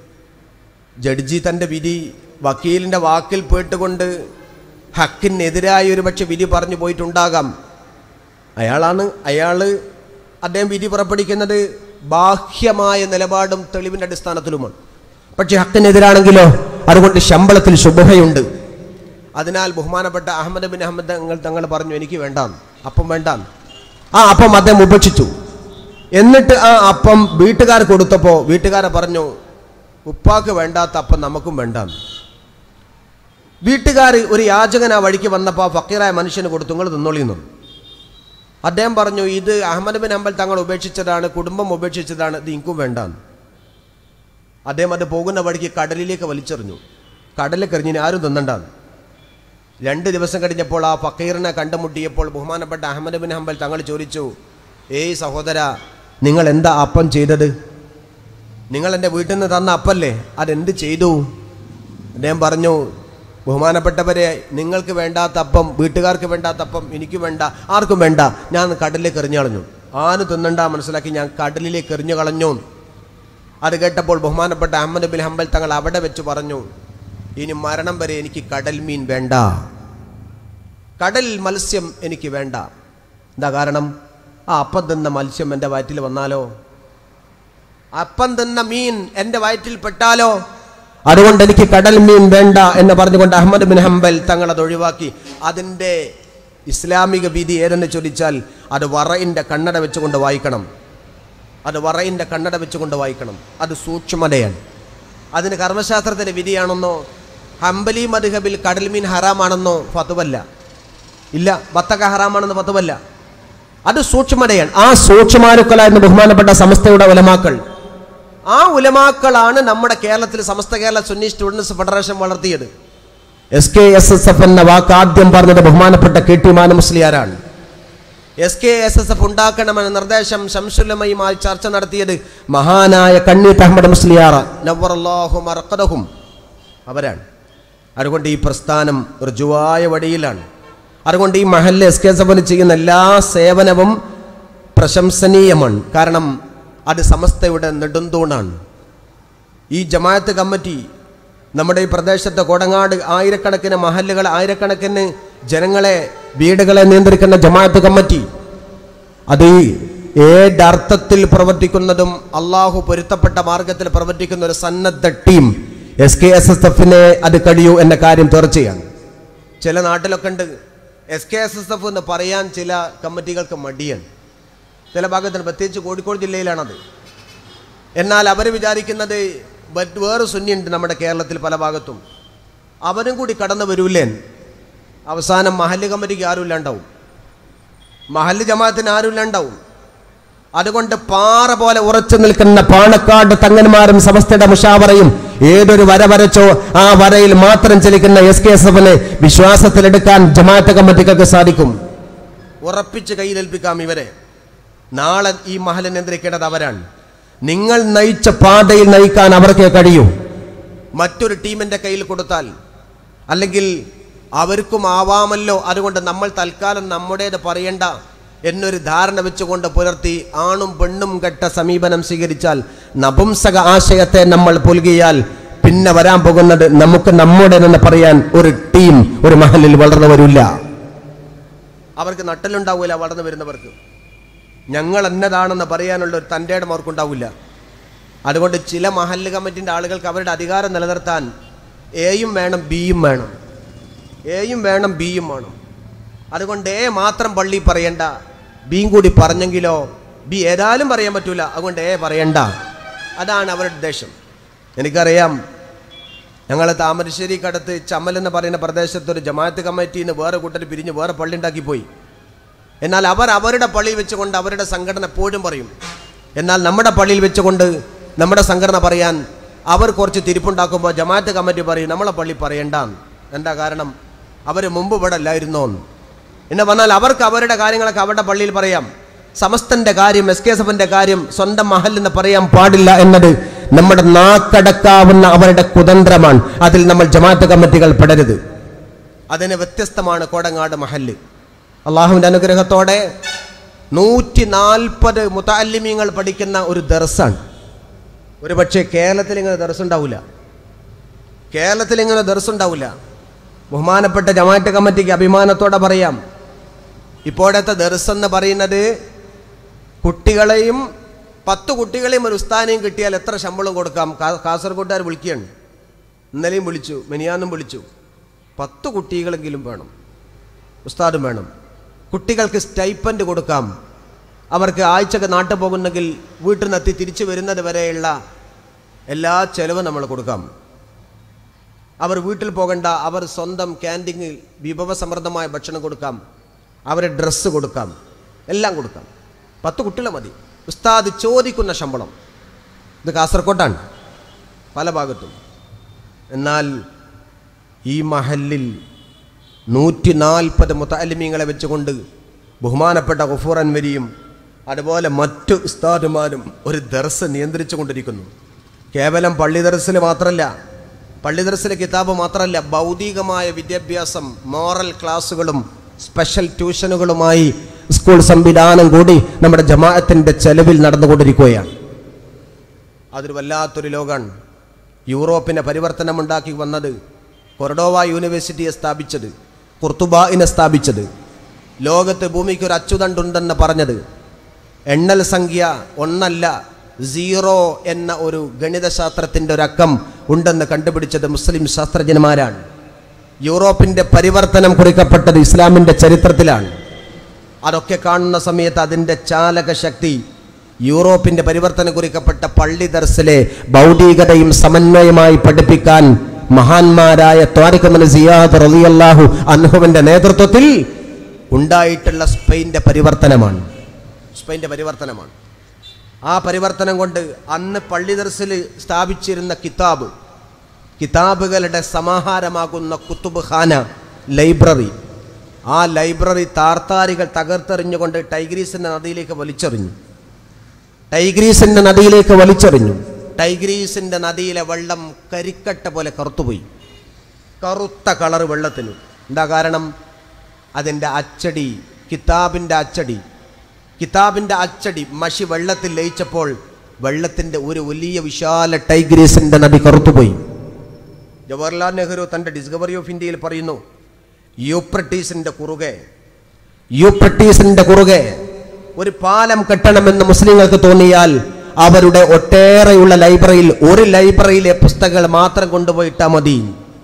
ജഡ്ജി തൻ്റെ വിധി വക്കീലിൻ്റെ വാക്കിൽ പോയിട്ടുകൊണ്ട് ഹക്കിനെതിരായ ഒരു പക്ഷെ വിധി പറഞ്ഞു പോയിട്ടുണ്ടാകാം അയാളാണ് അയാൾ അദ്ദേഹം വിധി പുറപ്പെടുവിക്കുന്നത് ബാഹ്യമായ നിലപാടും തെളിവിൻ്റെ അടിസ്ഥാനത്തിലുമാണ് പക്ഷെ ഹക്കിനെതിരാണെങ്കിലോ അതുകൊണ്ട് ശമ്പളത്തിൽ ശുഭയുണ്ട് അതിനാൽ ബഹുമാനപ്പെട്ട അഹമ്മദ് ബിൻ അഹമ്മദ് തങ്ങൾ തങ്ങൾ പറഞ്ഞു എനിക്ക് വേണ്ടാന്ന് അപ്പം വേണ്ടാന്ന് ആ അപ്പം അദ്ദേഹം ഉപേക്ഷിച്ചു എന്നിട്ട് ആ അപ്പം വീട്ടുകാർ കൊടുത്തപ്പോൾ വീട്ടുകാരെ പറഞ്ഞു ഉപ്പാക്ക് വേണ്ടാത്ത അപ്പം നമുക്കും വേണ്ടാന്ന് വീട്ടുകാർ ഒരു യാചകൻ ആ വഴിക്ക് വന്നപ്പോൾ ആ ഫക്കീറായ മനുഷ്യന് കൊടുത്തു നിങ്ങൾ തിന്നോളിന്നു അദ്ദേഹം പറഞ്ഞു ഇത് അഹമ്മദ് ബിൻ ഹംബൽ തങ്ങൾ ഉപേക്ഷിച്ചതാണ് കുടുംബം ഉപേക്ഷിച്ചതാണ് ഇത് ഇൻക്കും വേണ്ടാന്ന് അദ്ദേഹം അത് പോകുന്ന വഴിക്ക് കടലിലേക്ക് വലിച്ചെറിഞ്ഞു കടലിൽ എറിഞ്ഞിന് ആരും തിന്നണ്ടാന്ന് രണ്ട് ദിവസം കഴിഞ്ഞപ്പോൾ ആ ഫക്കീറിനെ കണ്ടുമുട്ടിയപ്പോൾ ബഹുമാനപ്പെട്ട അഹമ്മദ് ബിൻ ഹംബൽ തങ്ങൾ ചോദിച്ചു ഏയ് സഹോദര നിങ്ങൾ എന്താ അപ്പം ചെയ്തത് നിങ്ങൾ എൻ്റെ വീട്ടിൽ നിന്ന് തന്ന അപ്പല്ലേ അതെന്ത് ചെയ്തു അദ്ദേഹം പറഞ്ഞു ബഹുമാനപ്പെട്ടവരെ നിങ്ങൾക്ക് വേണ്ടാത്ത അപ്പം വീട്ടുകാർക്ക് വേണ്ടാത്ത അപ്പം എനിക്ക് വേണ്ട ആർക്കും വേണ്ട ഞാൻ കടലിലേക്ക് എറിഞ്ഞു കളഞ്ഞു ആന് തിന്നണ്ട മനസ്സിലാക്കി ഞാൻ കടലിലേക്ക് എറിഞ്ഞു കളഞ്ഞു അത് കേട്ടപ്പോൾ ബഹുമാനപ്പെട്ട അഹമ്മദ് ബിൻ ഹംബൽ തങ്ങൾ അവിടെ വെച്ച് പറഞ്ഞു ഇനി മരണം വരെ എനിക്ക് കടൽ മീൻ വേണ്ട കടൽ മത്സ്യം എനിക്ക് വേണ്ട എന്താ കാരണം ആ അപ്പം തിന്ന മത്സ്യം എൻ്റെ വയറ്റിൽ വന്നാലോ അപ്പം തിന്ന മീൻ എൻ്റെ വയറ്റിൽ പെട്ടാലോ അതുകൊണ്ട് എനിക്ക് കടൽ മീൻ വേണ്ട എന്ന് പറഞ്ഞുകൊണ്ട് അഹമ്മദ് ബിൻ ഹംബൽ തങ്ങൾ അത് ഒഴിവാക്കി അതിൻ്റെ ഇസ്ലാമിക വിധി ഏതെന്ന് ചോദിച്ചാൽ അത് വറയിൻ്റെ കണ്ണട വെച്ചുകൊണ്ട് വായിക്കണം അത് വറയിൻ്റെ കണ്ണട വെച്ചുകൊണ്ട് വായിക്കണം അത് സൂക്ഷ്മതയാണ് അതിന് കർമ്മശാസ്ത്രത്തിൻ്റെ വിധിയാണെന്നോ ഹംബലി മധുഹബിൽ കടൽ മീൻ ഹറാമാണെന്നോ ഫത്തുവല്ല ഇല്ല ബത്തക ഹറാമാണെന്ന് ഫത്തുവല്ല അത് സൂക്ഷ്മതയാണ് ആ സൂക്ഷ്മാരുക്കളായിരുന്നു ബഹുമാനപ്പെട്ട സമസ്തയുടെ ഉലമാക്കൾ ആ ഉലമാക്കളാണ് നമ്മുടെ കേരളത്തിൽ Samastha Kerala Sunni students federation വളർത്തിയത് S K S S F എന്ന വാക്ക് ആദ്യം പറഞ്ഞത് ബഹുമാനപ്പെട്ട കെ ടി മാന മുസ്ലിയാരാണ് S K S S F ഉണ്ടാക്കണമെന്ന നിർദ്ദേശം ശംസുലമയുമായി ചർച്ച നടത്തിയത് മഹാനായ കണ്ണീത്ത് അഹമ്മദ് മുസ്ലിയാർ നവറല്ലാഹു മറക്കതഹും അവരാണ് അതുകൊണ്ട് ഈ പ്രസ്ഥാനം ഋജുവായ വടിയിലാണ് അതുകൊണ്ട് ഈ മഹല്ല് എസ് കെ എസ് എഫിന് ചെയ്യുന്ന എല്ലാ സേവനവും പ്രശംസനീയമാണ് കാരണം അത് സമസ്തയുടെ നെടുന്തൂണാണ് ഈ ജമാഅത്ത് കമ്മിറ്റി നമ്മുടെ ഈ പ്രദേശത്തെ കൊടങ്ങാട് ആയിരക്കണക്കിന് മഹല്ലുകൾ ആയിരക്കണക്കിന് ജനങ്ങളെ വീടുകളെ നിയന്ത്രിക്കുന്ന ജമാഅത്ത് കമ്മിറ്റി അത് ഏതർത്ഥത്തിൽ പ്രവർത്തിക്കുന്നതും അള്ളാഹു പൊരുത്തപ്പെട്ട മാർഗത്തിൽ പ്രവർത്തിക്കുന്ന ഒരു സന്നദ്ധ ടീം എസ് കെ എസ് എസ് എഫിനെ അത് കഴിയൂ എന്ന കാര്യം തീർച്ചയാണ് ചില നാട്ടിലൊക്കെ ഉണ്ട് S K S S F എന്ന് പറയാൻ ചില കമ്മിറ്റികൾക്ക് മടിയാണ് ചില ഭാഗത്തിന് പ്രത്യേകിച്ച് കോഴിക്കോട് ജില്ലയിലാണത് എന്നാൽ അവർ വിചാരിക്കുന്നത് മറ്റ് വേറെ സുന്നിയുണ്ട് നമ്മുടെ കേരളത്തിൽ പല ഭാഗത്തും അവരും കൂടി കടന്നു വരൂലേൻ അവസാനം മഹല്ല് കമ്മിറ്റിക്ക് ആരും ഇല്ലാണ്ടാവും മഹല്ല് ജമാഅത്തിന് ആരും ഇല്ലാണ്ടാവും അതുകൊണ്ട് പാറ പോലെ ഉറച്ചു നിൽക്കുന്ന പാണക്കാട് തങ്ങന്മാരും സമസ്തയുടെ മുഷാവറയും ഏതൊരു വര വരച്ചോ ആ വരയിൽ മാത്രം ചലിക്കുന്ന എസ് കെ എസ് എഫിനെ വിശ്വാസത്തിലെടുക്കാൻ ജമാഅത്ത് കമ്മിറ്റികൾക്ക് സാധിക്കും ഉറപ്പിച്ച് കയ്യിലേൽപ്പിക്കാം ഇവരെ നാളെ ഈ മഹല നിയന്ത്രിക്കേണ്ടത് അവരാണ് നിങ്ങൾ നയിച്ച പാതയിൽ നയിക്കാൻ അവർക്ക് കഴിയൂ മറ്റൊരു ടീമിന്റെ കയ്യിൽ കൊടുത്താൽ അല്ലെങ്കിൽ അവർക്കും ആവാമല്ലോ അതുകൊണ്ട് നമ്മൾ തൽക്കാലം നമ്മുടേത് പറയണ്ട എന്നൊരു ധാരണ വെച്ചുകൊണ്ട് പുലർത്തി ആണും പെണ്ണും കെട്ട സമീപനം സ്വീകരിച്ചാൽ നപുംസക ആശയത്തെ നമ്മൾ പുൽകിയാൽ പിന്നെ വരാൻ പോകുന്നത് നമുക്ക് നമ്മുടേതെന്ന് പറയാൻ ഒരു ടീം ഒരു മഹലിൽ വളർന്നു വരില്ല അവർക്ക് നട്ടലുണ്ടാവില്ല വളർന്നു വരുന്നവർക്ക് ഞങ്ങൾ എന്നതാണെന്ന് പറയാനുള്ള ഒരു തൻ്റെ ഇടം അവർക്കുണ്ടാവില്ല അതുകൊണ്ട് ചില മഹല്ല് കമ്മിറ്റിൻ്റെ ആളുകൾക്ക് അവരുടെ അധികാരം നിലനിർത്താൻ എയും വേണം ബിയും വേണം എയും വേണം ബിയും വേണം അതുകൊണ്ട് എ മാത്രം പള്ളി പറയണ്ട ബിയും കൂടി പറഞ്ഞെങ്കിലോ ബി ഏതായാലും പറയാൻ പറ്റൂല അതുകൊണ്ട് എ പറയണ്ട അതാണ് അവരുടെ ഉദ്ദേശം എനിക്കറിയാം ഞങ്ങൾ താമരശ്ശേരിക്കടുത്ത് ചമ്മൽ എന്ന് പറയുന്ന പ്രദേശത്ത് ഒരു ജമാഅത്ത് കമ്മിറ്റിയിൽ നിന്ന് വേറെ കൂട്ടർ പിരിഞ്ഞ് വേറെ പള്ളി ഉണ്ടാക്കി പോയി എന്നാൽ അവർ അവരുടെ പള്ളിയിൽ വെച്ചുകൊണ്ട് അവരുടെ സംഘടന എപ്പോഴും പറയും എന്നാൽ നമ്മുടെ പള്ളിയിൽ വെച്ചുകൊണ്ട് നമ്മുടെ സംഘടന പറയാൻ അവർ കുറച്ച് തിരിപ്പുണ്ടാക്കുമ്പോൾ ജമാഅത്ത് കമ്മിറ്റി പറയും നമ്മളെ പള്ളി പറയണ്ടാന്ന് എന്താ കാരണം അവർ മുമ്പ് ഇവിടെ അല്ലായിരുന്നോ എന്ന് എന്നെ വന്നാൽ അവർക്ക് അവരുടെ കാര്യങ്ങളൊക്കെ അവരുടെ പള്ളിയിൽ പറയാം സമസ്തന്റെ കാര്യം എസ് കെ എസ് എഫിന്റെ കാര്യം സ്വന്തം മഹലെന്ന് പറയാൻ പാടില്ല എന്നത് നമ്മുടെ നാക്കടക്കാവുന്ന അവരുടെ കുതന്ത്രമാണ് അതിൽ നമ്മൾ ജമാഅത്ത് കമ്മിറ്റികൾ പെടരുത് അതിന് വ്യത്യസ്തമാണ് കോടങ്ങാട് മഹല്ല് അള്ളാഹുവിൻ്റെ അനുഗ്രഹത്തോടെ നൂറ്റി നാൽപ്പത് മുത്താലിമ്യങ്ങൾ പഠിക്കുന്ന ഒരു ദർസാണ് ഒരു പക്ഷേ കേരളത്തിൽ ഇങ്ങനെ ദർസുണ്ടാവില്ല കേരളത്തിൽ ഇങ്ങനെ ദർസുണ്ടാവില്ല ബഹുമാനപ്പെട്ട ജമാഅത്ത് കമ്മിറ്റിക്ക് അഭിമാനത്തോടെ പറയാം ഇപ്പോഴത്തെ ദർസ് എന്ന് പറയുന്നത് കുട്ടികളെയും പത്ത് കുട്ടികളെയും ഒരു ഉസ്താനെയും കിട്ടിയാൽ എത്ര ശമ്പളം കൊടുക്കാം കാ- കാസർഗോട്ടുകാർ വിളിക്കുകയാണ് ഇന്നലെയും വിളിച്ചു മെനിയാന്നും വിളിച്ചു പത്ത് കുട്ടികളെങ്കിലും വേണം ഉസ്താദും വേണം കുട്ടികൾക്ക് സ്റ്റൈപ്പൻഡ് കൊടുക്കാം അവർക്ക് ആഴ്ചക്ക് നാട്ടിൽ പോകുന്നെങ്കിൽ വീട്ടിൽ നിന്നെത്തി തിരിച്ചു വരുന്നത് വരെയുള്ള എല്ലാ ചെലവും നമ്മൾ കൊടുക്കാം അവർ വീട്ടിൽ പോകണ്ട അവർ സ്വന്തം ക്യാൻറ്റീനിൽ വിഭവസമൃദ്ധമായ ഭക്ഷണം കൊടുക്കാം അവരെ ഡ്രസ്സ് കൊടുക്കാം എല്ലാം കൊടുക്കാം പത്ത് കുട്ടികളെ മതി ഉസ്താദ് ചോദിക്കുന്ന ശമ്പളം ഇത് കാസർകോട്ടാണ് പല ഭാഗത്തും എന്നാൽ ഈ മഹലിൽ നൂറ്റി നാൽപ്പത് മുത്തലിമീങ്ങളെ വെച്ചുകൊണ്ട് ബഹുമാനപ്പെട്ട ഗഫൂർ അൻവരിയും അതുപോലെ മറ്റു ഉസ്താദുമാരും ഒരു ദർസ് നിയന്ത്രിച്ചു കൊണ്ടിരിക്കുന്നു കേവലം പള്ളി ദർസിൽ മാത്രമല്ല പള്ളി ദർസിലെ കിതാബ് മാത്രമല്ല ഭൗതികമായ വിദ്യാഭ്യാസം മോറൽ ക്ലാസ്സുകളും സ്പെഷ്യൽ ട്യൂഷനുകളുമായി സ്കൂൾ സംവിധാനം കൂടി നമ്മുടെ ജമാഅത്തിൻ്റെ ചെലവിൽ നടന്നുകൊണ്ടിരിക്കുകയാണ് അതൊരു വല്ലാത്തൊരു ലോകമാണ് യൂറോപ്പിനെ പരിവർത്തനമുണ്ടാക്കി വന്നത് കൊറഡോവ യൂണിവേഴ്സിറ്റിയെ സ്ഥാപിച്ചത് കുർത്തുബായിനെ സ്ഥാപിച്ചത് ലോകത്ത് ഭൂമിക്ക് ഒരു അച്ചുതണ്ടുണ്ടെന്ന് പറഞ്ഞത് എണ്ണൽ സംഖ്യ ഒന്നല്ല സീറോ എന്ന ഒരു ഗണിതശാസ്ത്രത്തിൻ്റെ ഒരു അക്കം ഉണ്ടെന്ന് കണ്ടുപിടിച്ചത് മുസ്ലിം ശാസ്ത്രജ്ഞന്മാരാണ് യൂറോപ്പിൻ്റെ പരിവർത്തനം കുറിക്കപ്പെട്ടത് ഇസ്ലാമിൻ്റെ ചരിത്രത്തിലാണ് അതൊക്കെ കാണുന്ന സമയത്ത് അതിൻ്റെ ചാലക ശക്തി യൂറോപ്പിന്റെ പരിവർത്തനം കുറിക്കപ്പെട്ട പള്ളി ദർസിലെ ഭൗതികതയും സമന്വയമായി പഠിപ്പിക്കാൻ മഹാന്മാരായ ത്വാരിഖമൻ സിയാദ് റളിയല്ലാഹു അൻഹുവിന്റെ നേതൃത്വത്തിൽ ഉണ്ടായിട്ടുള്ള സ്പെയിൻ്റെ പരിവർത്തനമാണ് സ്പെയിൻ്റെ പരിവർത്തനമാണ് ആ പരിവർത്തനം കൊണ്ട് അന്ന് പള്ളി ദർസിൽ സ്ഥാപിച്ചിരുന്ന കിതാബ് കിതാബുകളുടെ സമാഹാരമാകുന്ന കുത്തുബ് ഖാന ലൈബ്രറി ആ ലൈബ്രറി താർത്താരികൾ തകർത്തെറിഞ്ഞുകൊണ്ട് ടൈഗ്രീസിൻ്റെ നദിയിലേക്ക് വലിച്ചെറിഞ്ഞു ടൈഗ്രീസിൻ്റെ നദിയിലേക്ക് വലിച്ചെറിഞ്ഞു ടൈഗ്രീസിൻ്റെ നദിയിലെ വെള്ളം കരിക്കട്ട പോലെ കറുത്തുപോയി കറുത്ത കളർ വെള്ളത്തിന് എന്താ കാരണം അതിൻ്റെ അച്ചടി കിതാബിൻ്റെ അച്ചടി കിതാബിൻ്റെ അച്ചടി മഷി വെള്ളത്തിൽ ലയിച്ചപ്പോൾ വെള്ളത്തിൻ്റെ ഒരു വലിയ വിശാല ടൈഗ്രീസിൻ്റെ നദി കറുത്തുപോയി ജവഹർലാൽ നെഹ്റു തൻ്റെ ഡിസ്കവറി ഓഫ് ഇന്ത്യയിൽ പറയുന്നു യൂപ്രട്ടീസിൻ്റെ കുറുകെ യൂപ്രട്ടീസിൻ്റെ കുറുകെ ഒരു പാലം കെട്ടണമെന്ന് മുസ്ലിങ്ങൾക്ക് തോന്നിയാൽ അവരുടെ ഒട്ടേറെയുള്ള ലൈബ്രറിയിൽ ഒരു ലൈബ്രറിയിലെ പുസ്തകങ്ങൾ മാത്രം കൊണ്ടുപോയിട്ടാൽ മതി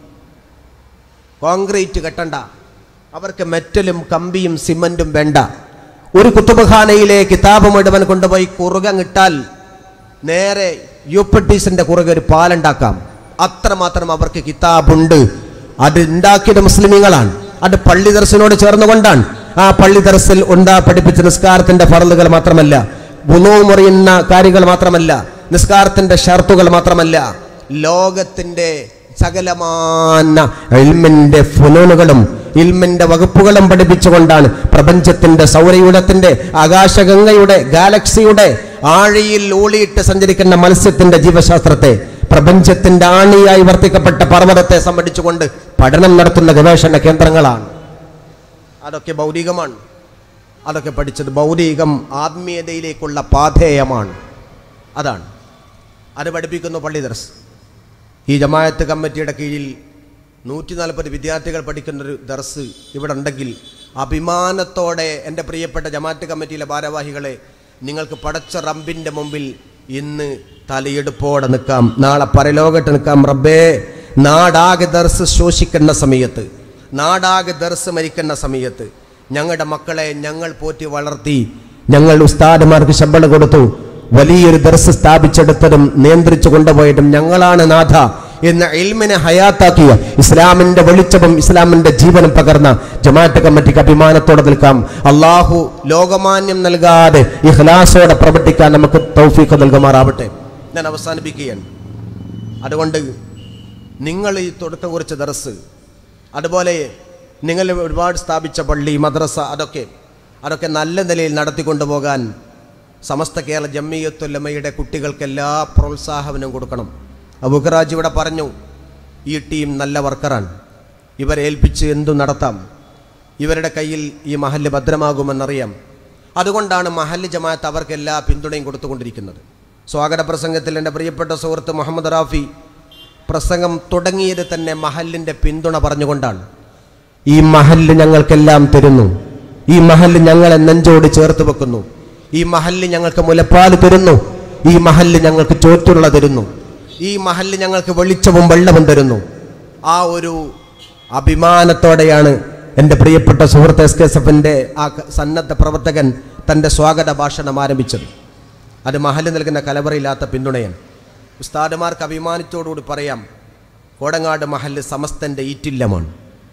കോൺക്രീറ്റ് കെട്ടണ്ട അവർക്ക് മെറ്റലും കമ്പിയും സിമന്റും വേണ്ട ഒരു കുത്തുബഖാനയിലെ കിതാബ് മുഴുവൻ കൊണ്ടുപോയി കുറുകങ്ങിട്ടാൽ നേരെ യൂപ്പട്ടീസിന്റെ കുറുകെ ഒരു പാലുണ്ടാക്കാം അത്രമാത്രം അവർക്ക് കിതാബുണ്ട് അത് ഉണ്ടാക്കിയത് മുസ്ലിമീങ്ങളാണ് അത് പള്ളി ദർശനോട് ചേർന്നുകൊണ്ടാണ് ആ പള്ളി ദർസിൽ ഉണ്ടാ പഠിപ്പിച്ച നിസ്കാരത്തിന്റെ ഫറലുകൾ മാത്രമല്ല ഗുണോ മുറിയുന്ന കാര്യങ്ങൾ മാത്രമല്ല നിസ്കാരത്തിന്റെ ഷർത്തുകൾ മാത്രമല്ല ലോകത്തിന്റെ സകലമാന ഇൽമിന്റെ ഫുനൂനുകളും ഇൽമിന്റെ വകുപ്പുകളും പഠിപ്പിച്ചുകൊണ്ടാണ് പ്രപഞ്ചത്തിന്റെ സൗരയൂഢത്തിന്റെ ആകാശഗംഗയുടെ ഗാലക്സിയുടെ ആഴിയിൽ ഊളിയിട്ട് സഞ്ചരിക്കുന്ന മത്സ്യത്തിന്റെ ജീവശാസ്ത്രത്തെ പ്രപഞ്ചത്തിന്റെ ആണിയായി വർത്തിക്കപ്പെട്ട പർവ്വതത്തെ സംബന്ധിച്ചുകൊണ്ട് പഠനം നടത്തുന്ന ഗവേഷണ കേന്ദ്രങ്ങളാണ് അതൊക്കെ ഭൗതികമാണ് അതൊക്കെ പഠിച്ചത് ഭൗതികം ആത്മീയതയിലേക്കുള്ള പാധേയമാണ് അതാണ് അത് പഠിപ്പിക്കുന്നു പള്ളി ദർസ് ഈ ജമായത്ത് കമ്മിറ്റിയുടെ കീഴിൽ നൂറ്റി നാൽപ്പത് വിദ്യാർത്ഥികൾ പഠിക്കുന്നൊരു ദർസ് ഇവിടെ ഉണ്ടെങ്കിൽ അഭിമാനത്തോടെ എൻ്റെ പ്രിയപ്പെട്ട ജമാഅത്ത് കമ്മിറ്റിയിലെ ഭാരവാഹികളെ നിങ്ങൾക്ക് പടച്ച റബ്ബിൻ്റെ മുമ്പിൽ ഇന്ന് തലയെടുപ്പോടെ നിൽക്കാം നാളെ പരലോകത്ത് നിൽക്കാം റബ്ബേ നാടാകെ ദർസ് ശോഷിക്കുന്ന സമയത്ത് നാടാകെ ദർസ് മരിക്കുന്ന സമയത്ത് ഞങ്ങളുടെ മക്കളെ ഞങ്ങൾ പോറ്റി വളർത്തി ഞങ്ങൾ ഉസ്താദുമാർക്ക് ശമ്പളം കൊടുത്തു വലിയൊരു ദർസ് സ്ഥാപിച്ചെടുത്തതും നിയന്ത്രിച്ചു കൊണ്ടുപോയതും ഞങ്ങളാണ് നാഥ എന്ന ഇൽമിനെ ഹയാത്താക്കിയ ഇസ്ലാമിന്റെ വെളിച്ചവും ഇസ്ലാമിന്റെ ജീവനും പകർന്ന ജമാഅത്ത് കമ്മിറ്റിക്ക് അഭിമാനത്തോടെ നിൽക്കാം അള്ളാഹു ലോകമാന്യം നൽകാതെ ഇഖ്ലാസോടെ പ്രവർത്തിക്കാൻ നമുക്ക് തൗഫീഖ് നൽകുമാറാവട്ടെ ഞാൻ അവസാനിപ്പിക്കുകയാണ് അതുകൊണ്ട് നിങ്ങൾ ഈ തുടക്കം കുറിച്ച ദർസ് അതുപോലെ നിങ്ങൾ ഒരുപാട് സ്ഥാപിച്ച പള്ളി മദ്രസ അതൊക്കെ അതൊക്കെ നല്ല നിലയിൽ നടത്തിക്കൊണ്ടുപോകാൻ സമസ്ത കേരള ജമ്മിയത്തുല്ലമ്മയുടെ കുട്ടികൾക്ക് എല്ലാ പ്രോത്സാഹനവും കൊടുക്കണം അബുഖറാജ് ഇവിടെ പറഞ്ഞു ഈ ടീം നല്ല വർക്കറാണ് ഇവരെ ഏൽപ്പിച്ച് എന്തു നടത്താം ഇവരുടെ കയ്യിൽ ഈ മഹല്ല് ഭദ്രമാകുമെന്നറിയാം അതുകൊണ്ടാണ് മഹല്ല് ജമാഅത്ത് അവർക്ക് എല്ലാ പിന്തുണയും കൊടുത്തുകൊണ്ടിരിക്കുന്നത് സ്വാഗത പ്രസംഗത്തിൽ എൻ്റെ പ്രിയപ്പെട്ട സുഹൃത്ത് മുഹമ്മദ് റാഫി പ്രസംഗം തുടങ്ങിയത് തന്നെ മഹല്ലിൻ്റെ പിന്തുണ പറഞ്ഞുകൊണ്ടാണ് ഈ മഹല്ല് ഞങ്ങൾക്കെല്ലാം തരുന്നു ഈ മഹല്ല് ഞങ്ങളെ നെഞ്ചോട് ചേർത്ത് വെക്കുന്നു ഈ മഹല്ല് ഞങ്ങൾക്ക് മുലപ്പാൽ തരുന്നു ഈ മഹല്ല് ഞങ്ങൾക്ക് ചോറ്റുള്ള തരുന്നു ഈ മഹല്ല് ഞങ്ങൾക്ക് വെളിച്ചവും വെള്ളവും തരുന്നു ആ ഒരു അഭിമാനത്തോടെയാണ് എൻ്റെ പ്രിയപ്പെട്ട സുഹൃത്ത് എസ് കെ എസ് എഫിൻ്റെ ആ ക- സന്നദ്ധ പ്രവർത്തകൻ തൻ്റെ സ്വാഗത ഭാഷണം ആരംഭിച്ചത് അത് മഹല്ല് നൽകുന്ന കലവറയില്ലാത്ത പിന്തുണയാണ് ഉസ്താദുമാർക്ക് അഭിമാനത്തോടുകൂടി പറയാം കോടങ്ങാട് മഹല്ല് സമസ്തൻ്റെ ഈറ്റില്ലമാണ്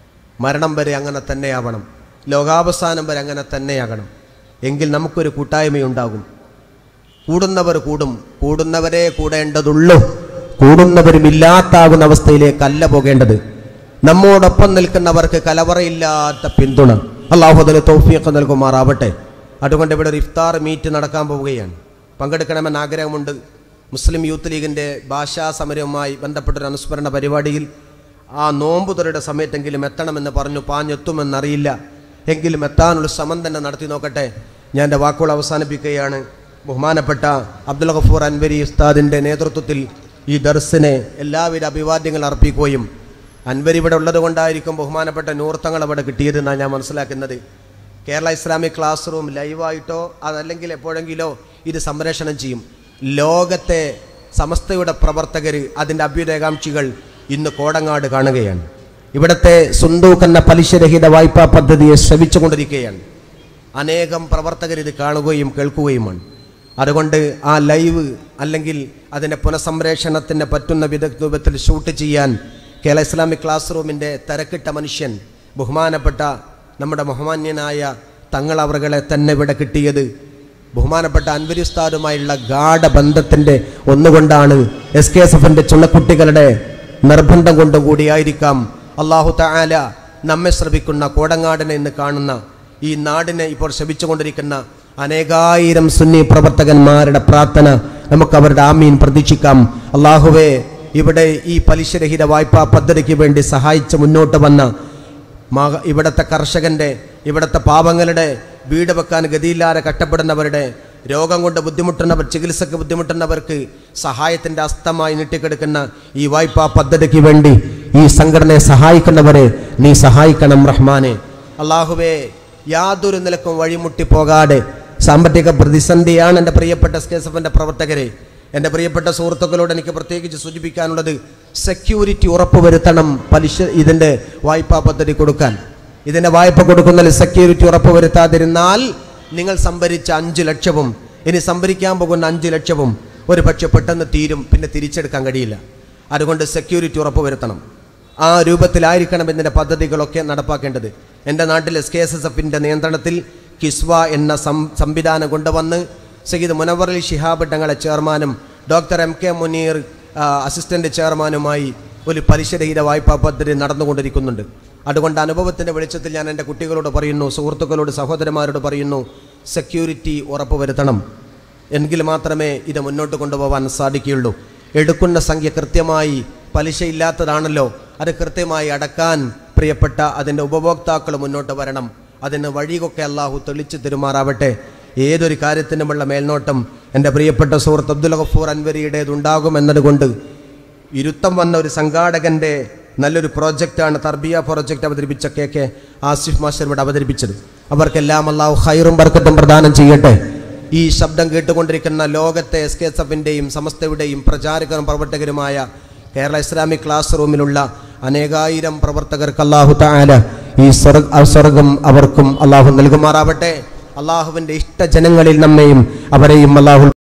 മരണം വരെ അങ്ങനെ തന്നെയാവണം ലോകാവസാനം വരെ അങ്ങനെ തന്നെയാകണം എങ്കിൽ നമുക്കൊരു കൂട്ടായ്മയുണ്ടാകും കൂടുന്നവർ കൂടും കൂടുന്നവരെ കൂടേണ്ടതുള്ളൂ കൂടുന്നവരും ഇല്ലാത്താകുന്ന അവസ്ഥയിലേക്കല്ല പോകേണ്ടത് നമ്മോടൊപ്പം നിൽക്കുന്നവർക്ക് കലവറയില്ലാത്ത പിന്തുണ അള്ളാഹു അതിന് തൗഫീഖ് നൽകുമാറാവട്ടെ അതുകൊണ്ട് ഇവിടെ ഒരു ഇഫ്താർ മീറ്റ് നടക്കാൻ പോവുകയാണ് പങ്കെടുക്കണമെന്ന് ആഗ്രഹമുണ്ട് മുസ്ലിം യൂത്ത് ലീഗിൻ്റെ ഭാഷാ സമരവുമായി ബന്ധപ്പെട്ടൊരു അനുസ്മരണ പരിപാടിയിൽ ആ നോമ്പ് തുറയുടെ സമയത്തെങ്കിലും എത്തണമെന്ന് പറഞ്ഞു പാഞ്ഞെത്തുമെന്നറിയില്ല എങ്കിലും എത്താനുള്ള ശ്രമം തന്നെ നടത്തി നോക്കട്ടെ ഞാൻ എൻ്റെ വാക്കുകൾ അവസാനിപ്പിക്കുകയാണ് ബഹുമാനപ്പെട്ട അബ്ദുൽ ഗഫൂർ അൻവരി ഉസ്താദിൻ്റെ നേതൃത്വത്തിൽ ഈ ദർസിനെ എല്ലാവിധ അഭിവാദ്യങ്ങൾ അർപ്പിക്കുകയും അൻവരി ഇവിടെ ഉള്ളത് കൊണ്ടായിരിക്കും ബഹുമാനപ്പെട്ട നൂർത്തങ്ങൾ അവിടെ കിട്ടിയതെന്നാണ് ഞാൻ മനസ്സിലാക്കുന്നത് കേരള ഇസ്ലാമിക് ക്ലാസ് റൂം ലൈവായിട്ടോ അതല്ലെങ്കിൽ എപ്പോഴെങ്കിലോ ഇത് സംപ്രേഷണം ചെയ്യും ലോകത്തെ സമസ്തയുടെ പ്രവർത്തകർ അതിൻ്റെ അഭ്യുദയകാംക്ഷികൾ ഇന്ന് കോടങ്ങാട് കാണുകയാണ് ഇവിടുത്തെ സുന്ദൂക്ക് എന്ന പലിശരഹിത വായ്പാ പദ്ധതിയെ ശ്രമിച്ചുകൊണ്ടിരിക്കുകയാണ് അനേകം പ്രവർത്തകർ ഇത് കാണുകയും കേൾക്കുകയുമാണ് അതുകൊണ്ട് ആ ലൈവ് അല്ലെങ്കിൽ അതിൻ്റെ പുനഃസംപ്രേഷണത്തിന് പറ്റുന്ന വിധ രൂപത്തിൽ ഷൂട്ട് ചെയ്യാൻ കേരള ഇസ്ലാമിക് ക്ലാസ് റൂമിൻ്റെ തിരക്കിട്ട മനുഷ്യൻ ബഹുമാനപ്പെട്ട നമ്മുടെ ബഹുമാന്യനായ തങ്ങളവറുകളെ തന്നെ ഇവിടെ കിട്ടിയത് ബഹുമാനപ്പെട്ട അൻവരി ഉസ്താദുമായുള്ള ഗാഠബന്ധത്തിൻ്റെ ഒന്നുകൊണ്ടാണ് എസ് കെ എസ് എഫിൻ്റെ ചുള്ളക്കുട്ടികളുടെ നിർബന്ധം കൊണ്ടും കൂടിയായിരിക്കാം അള്ളാഹു തആല നമ്മെ ശ്രമിക്കുന്ന കോടങ്ങാടിനെ ഇന്ന് കാണുന്ന ഈ നാടിനെ ഇപ്പോൾ ശ്രമിച്ചുകൊണ്ടിരിക്കുന്ന അനേകായിരം സുന്നി പ്രവർത്തകന്മാരുടെ പ്രാർത്ഥന നമുക്ക് അവരുടെ ആമീൻ പ്രതീക്ഷിക്കാം അള്ളാഹുവേ ഇവിടെ ഈ പലിശരഹിത വായ്പാ പദ്ധതിക്ക് വേണ്ടി സഹായിച്ച് മുന്നോട്ട് വന്ന മക ഇവിടുത്തെ കർഷകൻ്റെ ഇവിടുത്തെ പാവങ്ങളുടെ വീട് വെക്കാൻ ഗതിയില്ലാതെ കഷ്ടപ്പെടുന്നവരുടെ രോഗം കൊണ്ട് ബുദ്ധിമുട്ടുന്നവർ ചികിത്സക്ക് ബുദ്ധിമുട്ടുന്നവർക്ക് സഹായത്തിൻ്റെ അസ്തമായി നീട്ടിക്കെടുക്കുന്ന ഈ വായ്പാ പദ്ധതിക്ക് വേണ്ടി ഈ സംഘടനയെ സഹായിക്കുന്നവരെ നീ സഹായിക്കണം റഹ്മാനെ അള്ളാഹുവേ യാതൊരു നിലക്കും വഴിമുട്ടി പോകാതെ സാമ്പത്തിക പ്രതിസന്ധിയാണ് എൻ്റെ പ്രിയപ്പെട്ട എസ് കെ എസ് എഫിൻ്റെ പ്രവർത്തകരെ എൻ്റെ പ്രിയപ്പെട്ട സുഹൃത്തുക്കളോട് എനിക്ക് പ്രത്യേകിച്ച് സൂചിപ്പിക്കാനുള്ളത് സെക്യൂരിറ്റി ഉറപ്പുവരുത്തണം പലിശ ഇതിൻ്റെ വായ്പാ പദ്ധതി കൊടുക്കാൻ ഇതിൻ്റെ വായ്പ കൊടുക്കുന്നതിൽ സെക്യൂരിറ്റി ഉറപ്പുവരുത്താതിരുന്നാൽ നിങ്ങൾ സംഭരിച്ച അഞ്ച് ലക്ഷവും ഇനി സംഭരിക്കാൻ പോകുന്ന അഞ്ച് ലക്ഷവും ഒരു പക്ഷെ പെട്ടെന്ന് തീരും പിന്നെ തിരിച്ചെടുക്കാൻ കഴിയില്ല അതുകൊണ്ട് സെക്യൂരിറ്റി ഉറപ്പുവരുത്തണം ആ രൂപത്തിലായിരിക്കണം ഇതിൻ്റെ പദ്ധതികളൊക്കെ നടപ്പാക്കേണ്ടത് എൻ്റെ നാട്ടിൽ എസ് കെ എസ് എസ് എഫിൻ്റെ നിയന്ത്രണത്തിൽ കിസ്വ എന്ന സം സംവിധാനം കൊണ്ടുവന്ന് സയ്യിദ് മുനവർ അലി ശിഹാബ് തങ്ങളെ ചെയർമാനും ഡോക്ടർ എം കെ മുനീർ ആ, അസിസ്റ്റന്റ് ചെയർമാനുമായി ഒരു പലിശരഹിത വായ്പാ പദ്ധതി നടന്നുകൊണ്ടിരിക്കുന്നുണ്ട് അതുകൊണ്ട് അനുഭവത്തിൻ്റെ വെളിച്ചത്തിൽ ഞാൻ എൻ്റെ കുട്ടികളോട് പറയുന്നു സുഹൃത്തുക്കളോട് സഹോദരന്മാരോട് പറയുന്നു സെക്യൂരിറ്റി ഉറപ്പുവരുത്തണം എങ്കിൽ മാത്രമേ ഇത് മുന്നോട്ട് കൊണ്ടുപോകാൻ സാധിക്കുകയുള്ളൂ എടുക്കുന്ന സംഖ്യ കൃത്യമായി പലിശയില്ലാത്തതാണല്ലോ അത് കൃത്യമായി അടക്കാൻ പ്രിയപ്പെട്ട അതിൻ്റെ ഉപഭോക്താക്കൾ മുന്നോട്ട് വരണം അതിന് വഴിയൊക്കെ അള്ളാഹു തെളിച്ചു തെരുമാറാവട്ടെ ഏതൊരു കാര്യത്തിനുമുള്ള മേൽനോട്ടം എൻ്റെ പ്രിയപ്പെട്ട സുഹൃത്ത് അബ്ദുൽ ഗഫൂർ അൻവരിയുടേതുണ്ടാകും എന്നതുകൊണ്ട് ഇരുത്തം വന്ന ഒരു സംഘാടകൻ്റെ നല്ലൊരു പ്രോജക്റ്റാണ് തർബിയ പ്രോജക്റ്റ് അവതരിപ്പിച്ച കെ കെ ആസിഫ് മാസ്റ്റർ ഇവിടെ അവതരിപ്പിച്ചത് അവർക്കെല്ലാം അള്ളാഹു ഹൈറും ബർക്കത്തും പ്രദാനം ചെയ്യട്ടെ ഈ ശബ്ദം കേട്ടുകൊണ്ടിരിക്കുന്ന ലോകത്തെ എസ് കെ എസ് എഫിൻ്റെയും സമസ്തയുടെയും പ്രചാരകരും പ്രവർത്തകരുമായ കേരള ഇസ്ലാമിക് ക്ലാസ് റൂമിലുള്ള അനേകായിരം പ്രവർത്തകർക്ക് അള്ളാഹു താല ഈ സ്വർഗ ആ സ്വർഗം അവർക്കും അള്ളാഹു നൽകുമാറാവട്ടെ അള്ളാഹുവിൻ്റെ ഇഷ്ടജനങ്ങളിൽ നമ്മെയും അവരെയും അള്ളാഹു